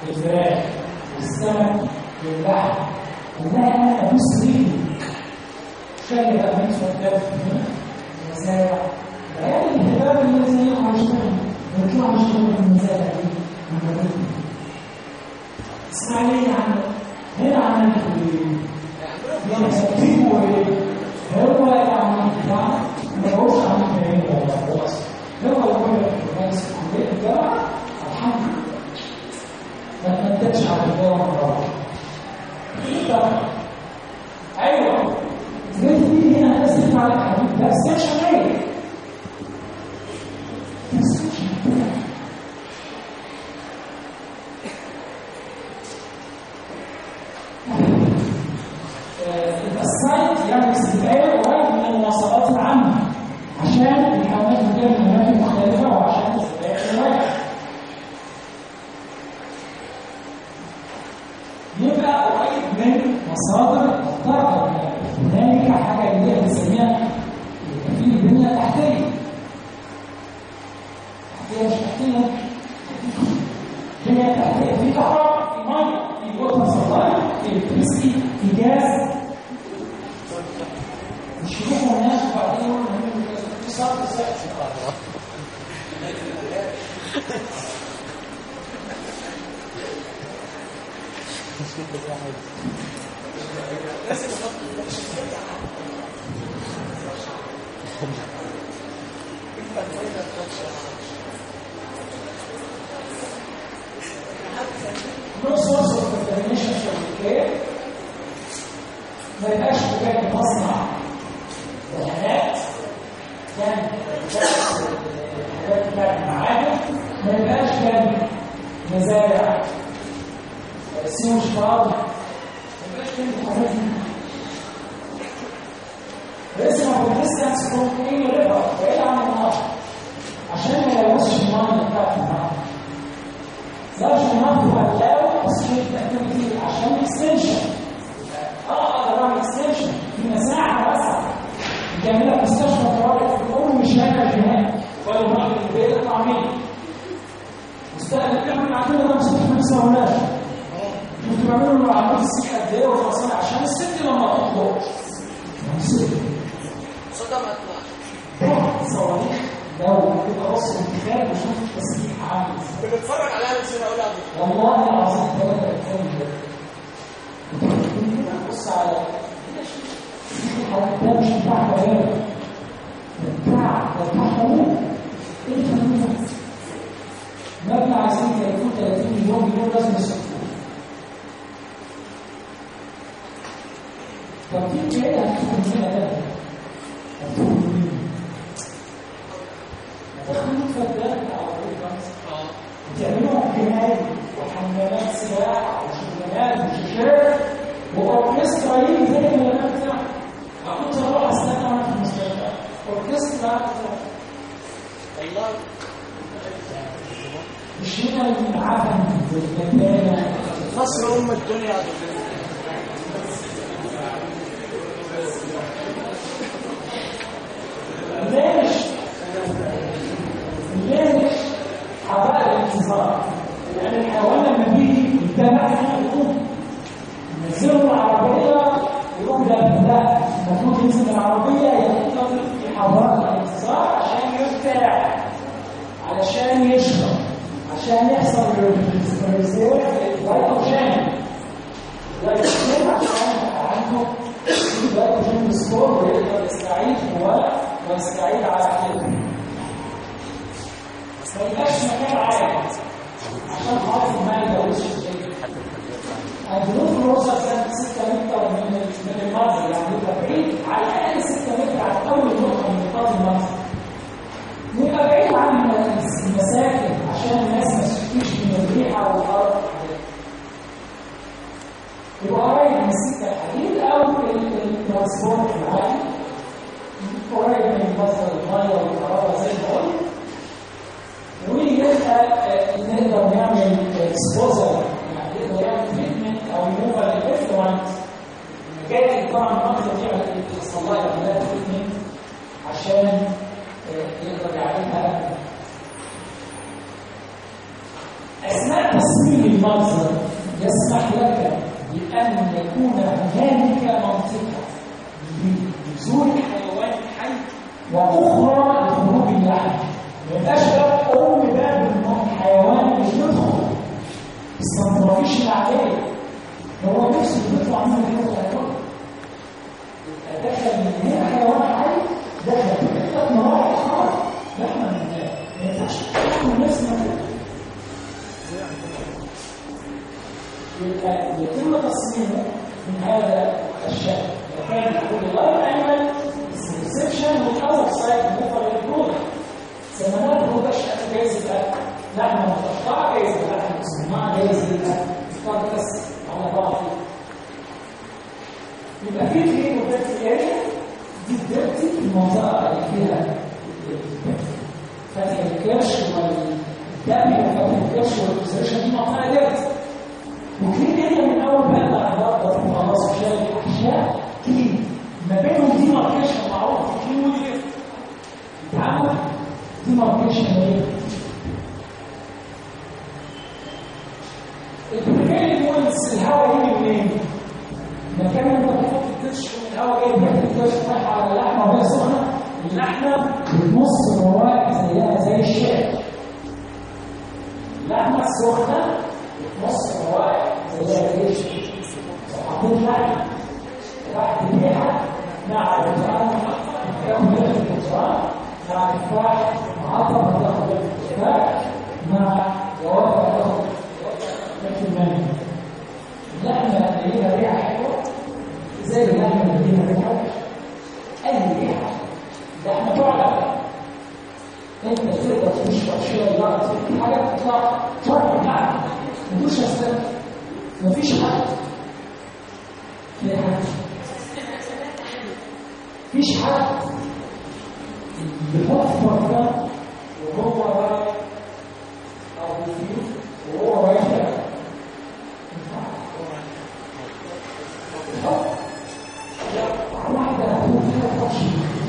الفراخ والسمك واللحم انها انا ادوس رجلي شايل بقى من سؤال المزارع بيان الهباب اللي زيكم عشان يطلعوا يشتغلوا في المزارع دي من بلدنا اسماعيلية عن هنا عملت ايه؟ يعني ترتيبه ايه؟ هو يعني ما هوش عن ايه ولا هو اصلا هو اللي هو الناس في كلية الجامعة الحمد لله ما تندمش على الجامعة مرة واحدة ايوه جيت تيجي هنا تسلم على الحديد لا استنشق ايه؟ السايت يعني استدعاء قريب من المواصفات العامة عشان الحيوانات بتجيب من أماكن مختلفة وعشان استدعاء قريب يبقى قريب من مصادر الطاقة هنالك حاجة اللي هي بنسميها في البنية التحتية تحتية مش تحتية بنية تحتية في كهرباء في مية في ووتر سبلاي في الكتريسيتي في جاز مش يروحوا الناس وبعدين يقولوا ان في صرف سقف No source of contamination shall be clear. ما يبقاش بجد مصنع دهانات كان الحاجات بتاعت المعادن ما يبقاش كان مزارع سيوش فاضي ما يبقاش كان الحاجات دي اسمه بالديستانس فروم اي ريفر بعيد عن النهر عشان ما يلوثش الميه بتاعت النهر لازم النهر تبقى لو ستريت اكتيفيتي عشان اكستنشن اقدر اعمل اكستنشن في مساحه واسعه جميله في مستشفى طوارئ في الام مش هيك الجهاز ولا الراجل البيت يطلع مني مستقبل كمان عندنا ده مستشفى لسه ولاش كنت بعملوا له عمليه السي قد ايه وفاصله عشان الست لما تطلع صدمت صواريخ لو كده بص الانتخاب وشوف التسليح عامل ازاي بنتفرج عليها من سنه اولى والله العظيم ثلاثة أيام بص على الحاجات ده مش بتاع كلام بتاع ده بتاع حقوق ايه الفنون مبنى عايزين يكون 30 مليون مليون لازم يصرفوه طب في ايه هتكون هنا ده هتكون مين؟ هتاخدوا فدان على طريق بتعملوا جناية وحمامات سباحة وشغلانات وشاشات وأوركسترا يجي زي الكلمات بتاعته كنت أروح أستنى وأنا في المستشفى أوركسترا والله مش هنا العفن والجبانة مصر ام الدنيا ليش ليش عباء الانتظار لأن الحيوان لما بيجي يتابع هنا يقوم ينزلوا العربية يقوم لا لا المفروض ينزل العربية يقوم في حضارة الانتظار عشان يرتاح علشان يشرب عشان يحصل ريزيرف الجلايكوجين الجلايكوجين عشان عنده الجلايكوجين ستور ويقدر يستعيد جواه ويستعيد على حياته ما يبقاش مكان عالي عشان خاطر ما يلوثش الدنيا الجنود الوسط كانت 6 متر من من المنزل يعني يبقى بعيد على الاقل 6 متر عن اول نقطه من نقاط المنزل ويبقى بعيد عن المساكن عشان الناس ما تشتكيش من الريحه والارض يبقى قريب من السكه الحديد او الترانسبورت العادي قريب من مصدر الميه والكهرباء زي ما قلت ويبقى نقدر نعمل اكسبوزر يعني نقدر نعمل تريتمنت او ريموفال للافلوانت جاي طبعا المنطقه دي على الصلايه يعملها تريتمنت عشان يقدر يعملها اثناء تصميم مجزر يسمح لك بأن يكون هنالك منطقة لنزول الحيوان الحي وأخرى لخروج اللحم ما يبقاش باب أم باب الحيوان اللي يدخل بس ما تضربيش اللي عليه هو نفسه بيطلع منه كده حيوان يبقى دخل من هنا حيوان حي دخل ثلاث مراحل خالص لحمة من النار ما ينفعش تحكم الناس ما يبقى يتم تصميمه من هذا الشكل وكان يقول الله أيمن السبسيشن والأول سايد مفر البرودكت سمنات البرودكت جايز يبقى لحمة متقطعة جايز يبقى لحمة مصنعة جايز يبقى فرق بس على بعض يبقى في في مدرسة اريا دي الدرتي المنطقة اللي فيها فتح الكرش والدم وفتح الكرش والكسرشة دي منطقة درتي وكلين اريا من أول بقى الأعراض وخلاص وشايل الأحشاء كلين ما بينهم دي ماركيشن معروف في كلين ودي اتعمل دي ماركيشن ايه؟ البريمير بوينتس الهواء يجي منين؟ مكان انت بتحط الكرش والهواء جاي تحت الكرش رايح على اللحمه وهي سخنه اللحمه بتمص الرواق زيها زي الشاي اللحمه السخنه بتمص الرواق زيها زي الشاي حطيت لحمه تحت الريحه مع البطانه تاخد منها البطانه مع التفاح مع عطر تاخد التفاح مع جوافه تاخد لكن الماني اللحمه اللي ليها ريحه حلوه زي اللحمه اللي ليها ريحه وحشه اي ريحه اللحمه تعلم انت تقدر تشرب شويه لا في حاجه تطلع تعرف معاك مفيش اسباب مفيش حد في حد مفيش حد بيحط ده وهو رايح او بيفيد وهو رايح واحدة هتكون فيها فرش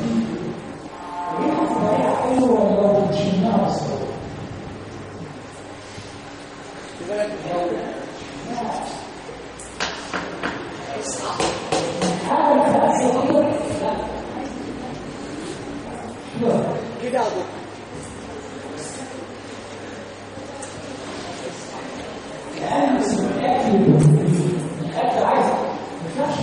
ريحة طريقة حلوة لو تشمها بس هذا الفرق كده لا كده يا دكتور لأن الأكل الأكل عايز ما ينفعش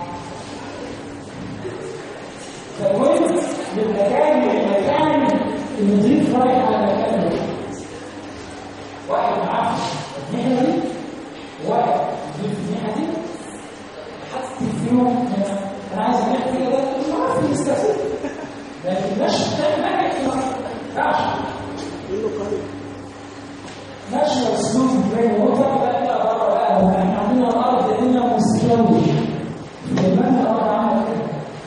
فالمهم للمكان للمكان النظيف رايح على مكان نظيف واحد معاه الناحية دي وواحد يجيب الناحية دي حط فيهم أنا عايز أعمل كده ده مش عارف يستفيد لكن مش ده ما ينفعش منه قلب ماشي اسلوب برين ووتر بقى لا بره بقى هو احنا عندنا الارض هنا مستوي اليمن الارض عامله كده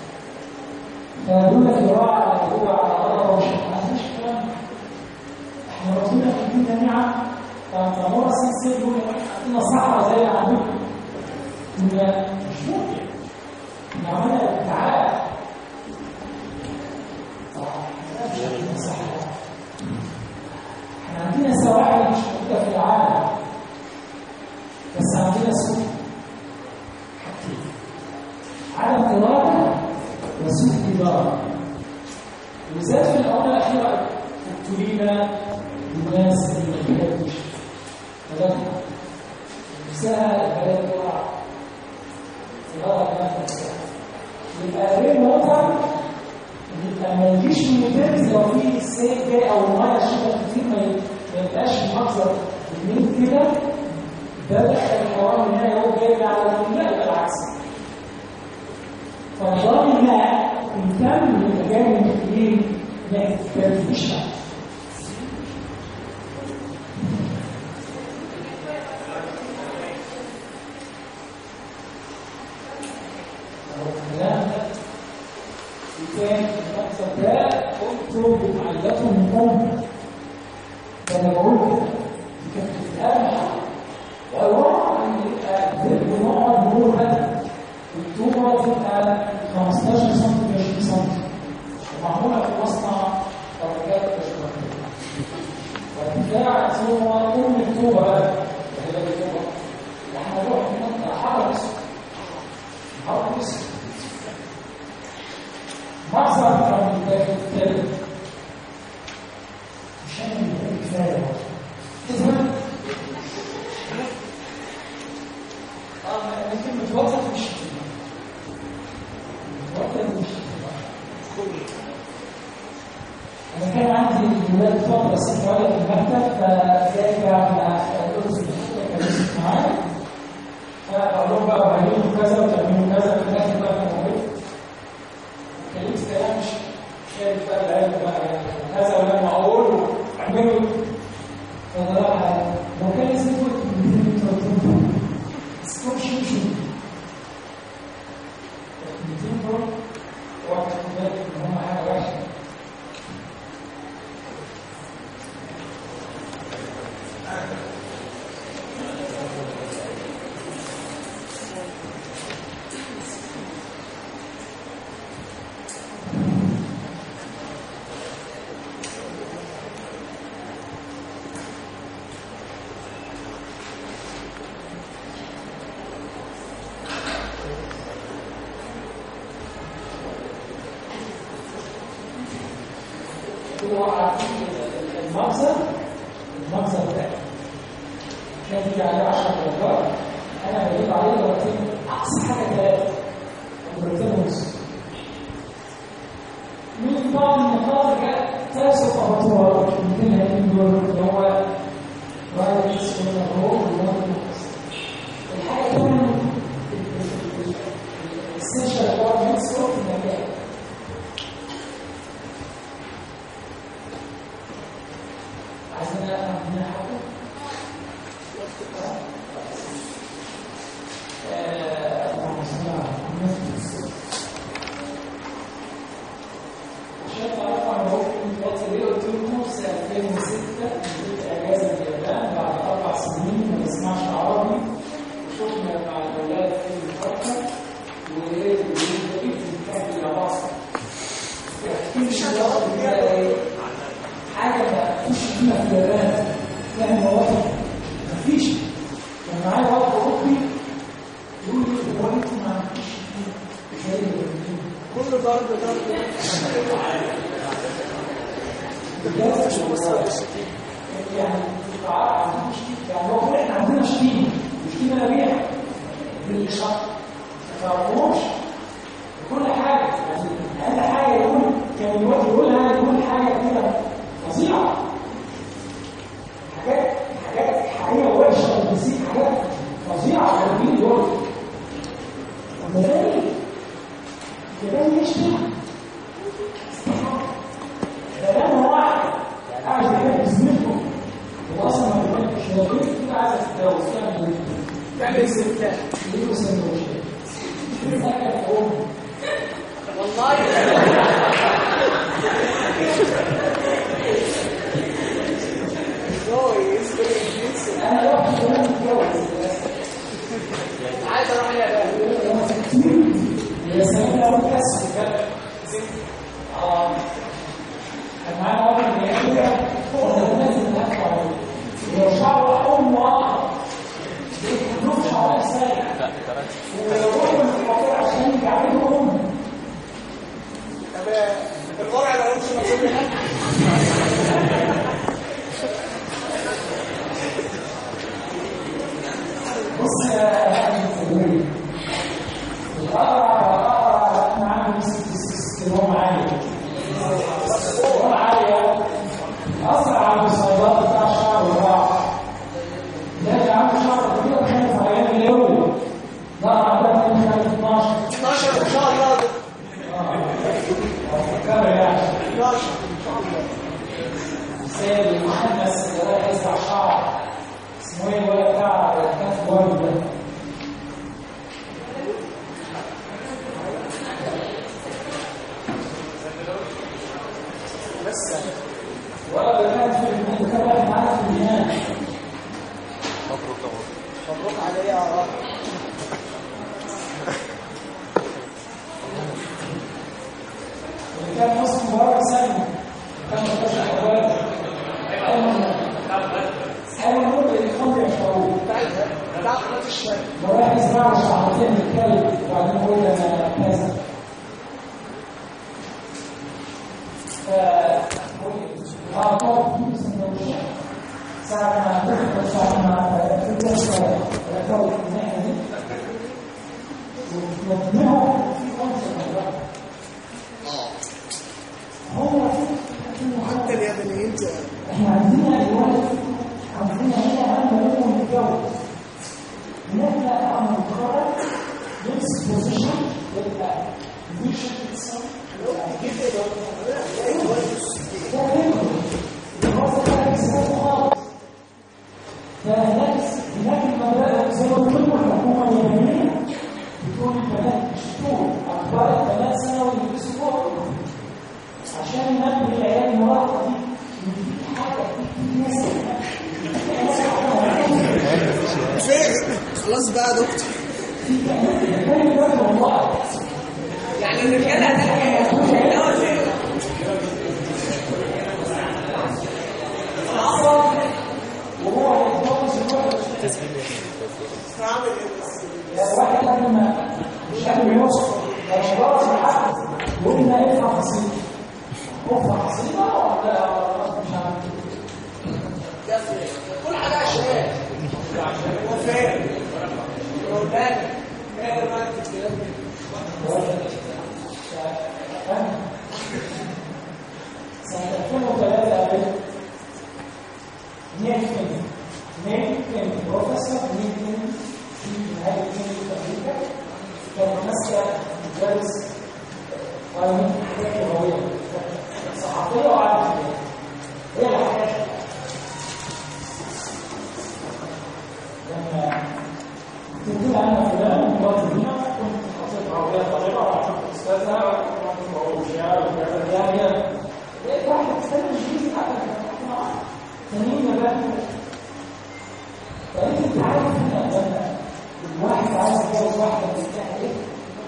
فدول زراعه على جوه على ارض وش ما عندناش الكلام ده. احنا ربنا مدينا نعم فمره سنسير يقول لك عندنا صحراء زي عندكم إن مش ممكن احنا عملنا ابتعاد مش عندنا صحراء احنا عندنا سواحل مش موجودة في العالم بس عندنا سوق حاجتين عدم إرادة وسوء إدارة وبالذات في الآونة الأخيرة ابتلينا بناس اللي ما بتحبش بلدها نفسها البلد تقع إدارة كمان نفسها يبقى غير وطن يبقى ما يجيش من البيت لو في سيل جاي او ميه شبه كتير ما ي- ما يبقاش محافظه النيل كده ده دخل الحيوان من هنا هو جاي على الماء يبقى العكس فنظام الماء ان كان يبقى جاي من النيل ما يتكلمش معاه الكلام ده وكان المكتب ده قلت بتعيطوا من أم ده انا بقول كده دي كانت بتتقال والله بنقعد نقول بقى الطوبة تبقى 15 سم ب 20 سم ومعمولة في مصنع درجات الاشتراكية وارتفاع هو أم الطوبة بقى اللي عندي ولاد فتره ست ولد في المكتب فجاي بعمل الدروس معايا فاقول لهم بقى وهعملوا كذا وتعملوا كذا في الاخر بقى انا موجود كلمت كلام مش شايف بقى العيال بقى كذا ولما اقول اعملوا فده لو كان لازم يكون سكوب شو شو 200 دول واحد بالك ان هم حاجه وحشه هو عارفين المخزن المخزن ده كان في عليه 10 درجات انا بجيب عليه درجتين اقصى حاجه ثلاثه درجتين ونص من بعض النقاط ثلاث خطوات يمكن هذه دول اللي هو رايتس والرول الحاجه كمان السيشن هو ميكس اوف المكان عايزين نعمل حاجه اللهم صل على محمد عشان تعرفوا انا بقول الفتره دي قلت لكم سنه 2006 نزلت اجازه في اليابان بعد اربع سنين ما بسمعش عربي شفنا مع الاولاد فيلم فتره ولقيت الفيديو بيتكلم يا باصر مش حاجه ما فيش فيها في اليابان فيها مواطن مفيش كان معايا واحد اوروبي يقول لي هو انتوا ما عندكوش زي اليابانيين كل ضرب ضرب يعني يعني هو كل احنا عندنا شتيمه شتيمه نبيع بالشط ما تعرفوش كل حاجه يعني اقل حاجه يقول كان الوقت يقولها يقول حاجه كده فظيعه حاجات حاجات حقيقه وحشه بس حاجات فظيعه قلبين دول مباني مباني يشتم كلام واحد قاعد يحب زميلته هو اصلا ما بيحبش هو بنت كده عايزه تتجوز تعمل ايه؟ تعمل ستات يجيبوا سندوتشات سكت امي والله كويس كويس انا رحت كمان اتجوز عايز اروح اليابان يا سلام لو كسر كده اه كان معانا واحد من كده هو لازم نطلع لو شعره ام واحد بيكتبوا شعرها سايق ويروحوا للمقاطع عشان يعملوا ام طب الفرع ما لهمش نصيب هناك بص يا الأقرع الأقرع أنا عندي تستيرون عالي تستيرون عالي أسرع عند الصيدلات بتاع الشعر والراحة ده عنده شعر كبير خايف على أيام اليوم ده عندها من 12 12 ان شاء الله فكر يعني 12 ان شاء الله سيد المحمس اللي رايح يزرع شعر اسمه ايه الولد بتاع كف ورد ده بس ولا كان في المين كان واحد معانا في اليونان مبروك أبو مبروك عليا يا رب اللي كان مصر مبارك سلمى كان مخرج حوالي ايمن ايمن نور الخمر يشربوه بتاع بتاع قناه الشام وراح يزرع شعرتين الكلب وبعدين يقول انا كذا ف اه طب في سندوتشات ساعة ما دخل ساعة ما تدخل ركبوا الناحية دي ومجموعة في خمسة مرات هو حتى اليابانيين disposition يبقى الفيشن itself ده كده الوظيفه بتاعت السياسه خالص فهناك هناك المبادئ زي ما قلت لكم الحكومه اليابانيه بتقول البنات مش تقول اخبار البنات ثانوي يلبسوا فوق عشان ننبه العيال المراهقه دي ان في حاجه في ناس فين خلاص بقى يا دكتور كان يقول والله يعني الرجاله هتبقى ولا ايه؟ عصر وهو هيتجوز الواحد هعمل ايه بس؟ يعني واحد قبل ما مش قبل ما يوصل لو جوز الحق يقول لنا ادفع قصيده ادفع قصيده ولا ولا مش عارف يا فين؟ كل حاجه عشان هو فين؟ هو بالك ايه رايك في الكلام ده؟ سنة 2003 قابلت نيل كيني نيل كيني بروفيسور نيل كيني في نهاية كيني في أمريكا كان ماسكة مدرس قانون حاجات لغوية صحفية وعالم هي اللي حكت لما كنت انا فلان مرات هنا كنت حطيت عربيه طريقه وعشان استاذها وكنت بقول شعر وكذا يعني لقيت واحد استنى الجيل بتاعك تانيين بقى فانت انت عارف ان لما الواحد عايز يتجوز واحده بتستاهل ايه؟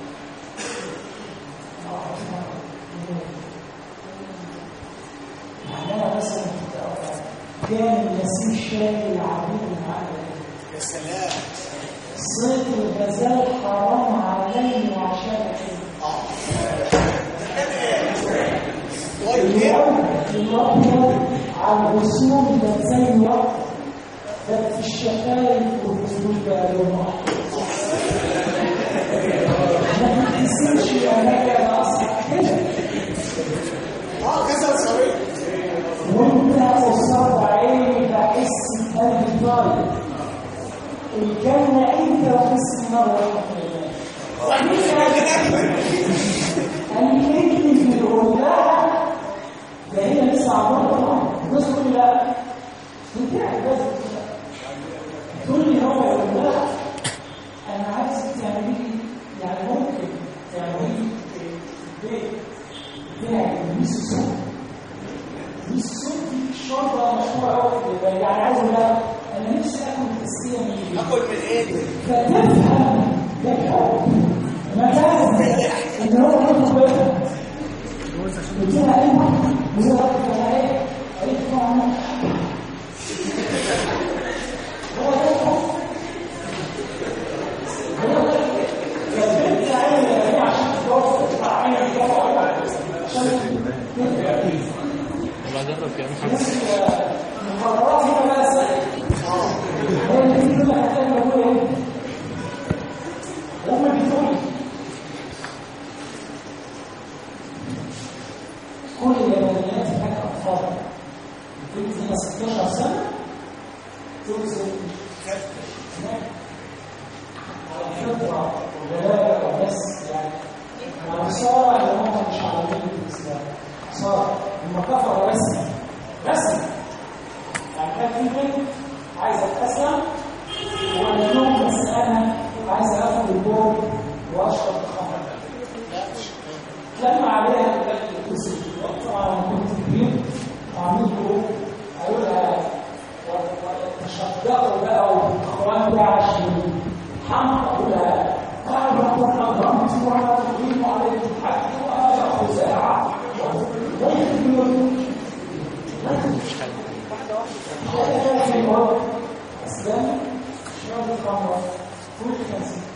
يعني انا مثلا كان النسيم الشاي العربي معايا يا سلام صيد الغزال حرام علي وعشان طيب ايه؟ الأبيض على الرسوم ده زي الوقت ده في الشفايف والرسوم ده لون ما بتحسش يا هيا ناقصك كده اه كذا صريح وانت قصاد عيني بحس بقلبي طاير الجنة انت وحس النار أنا كنت بقول لها ده هي لسه عمرها الناس تقول لي لا انت بس تقول لي هو يقول لها انا عايزك تعملي لي يعني ممكن تعملي لي البيت بتاعي ميس سوق ميس سوق دي شوربه مشهوره قوي في اليابان يعني عايز اقول لها انا نفسي اكل تسليه من ايدي اكل من ايدي فتفهم ده الحب مكان ان هو ياخد بالها قلت لها ايه وهي رد عليا قالت له انا هو ده الحب هو ده فالبنت عيني هي عشان تتوفى تطلع عيني تتوفى عشان المقررات هنا بقى سهله هي اللي في كل حاجه بقول ايه هم بيقولوا كل اليابانيات هناك اطفال بنت هنا 16 سنه تنزل هناك على الفطره والغلابه والناس يعني على صار اللي هم مش عارفين الاسلام صار هم كفروا رسمي رسمي يعني كان في بنت عايزه تسلم وقال لهم بس انا عايز اخد البول واشرب الخمر لما عليها الكرسي طبعا انا كنت كبير وعامل له قالوا لها تشدقوا بقى والاخوان بقى عشان حمق اقول لها قال ربنا اكرمت وانا تقيم عليك الحق وانا خزاعه اسلام شرب الخمر كل كان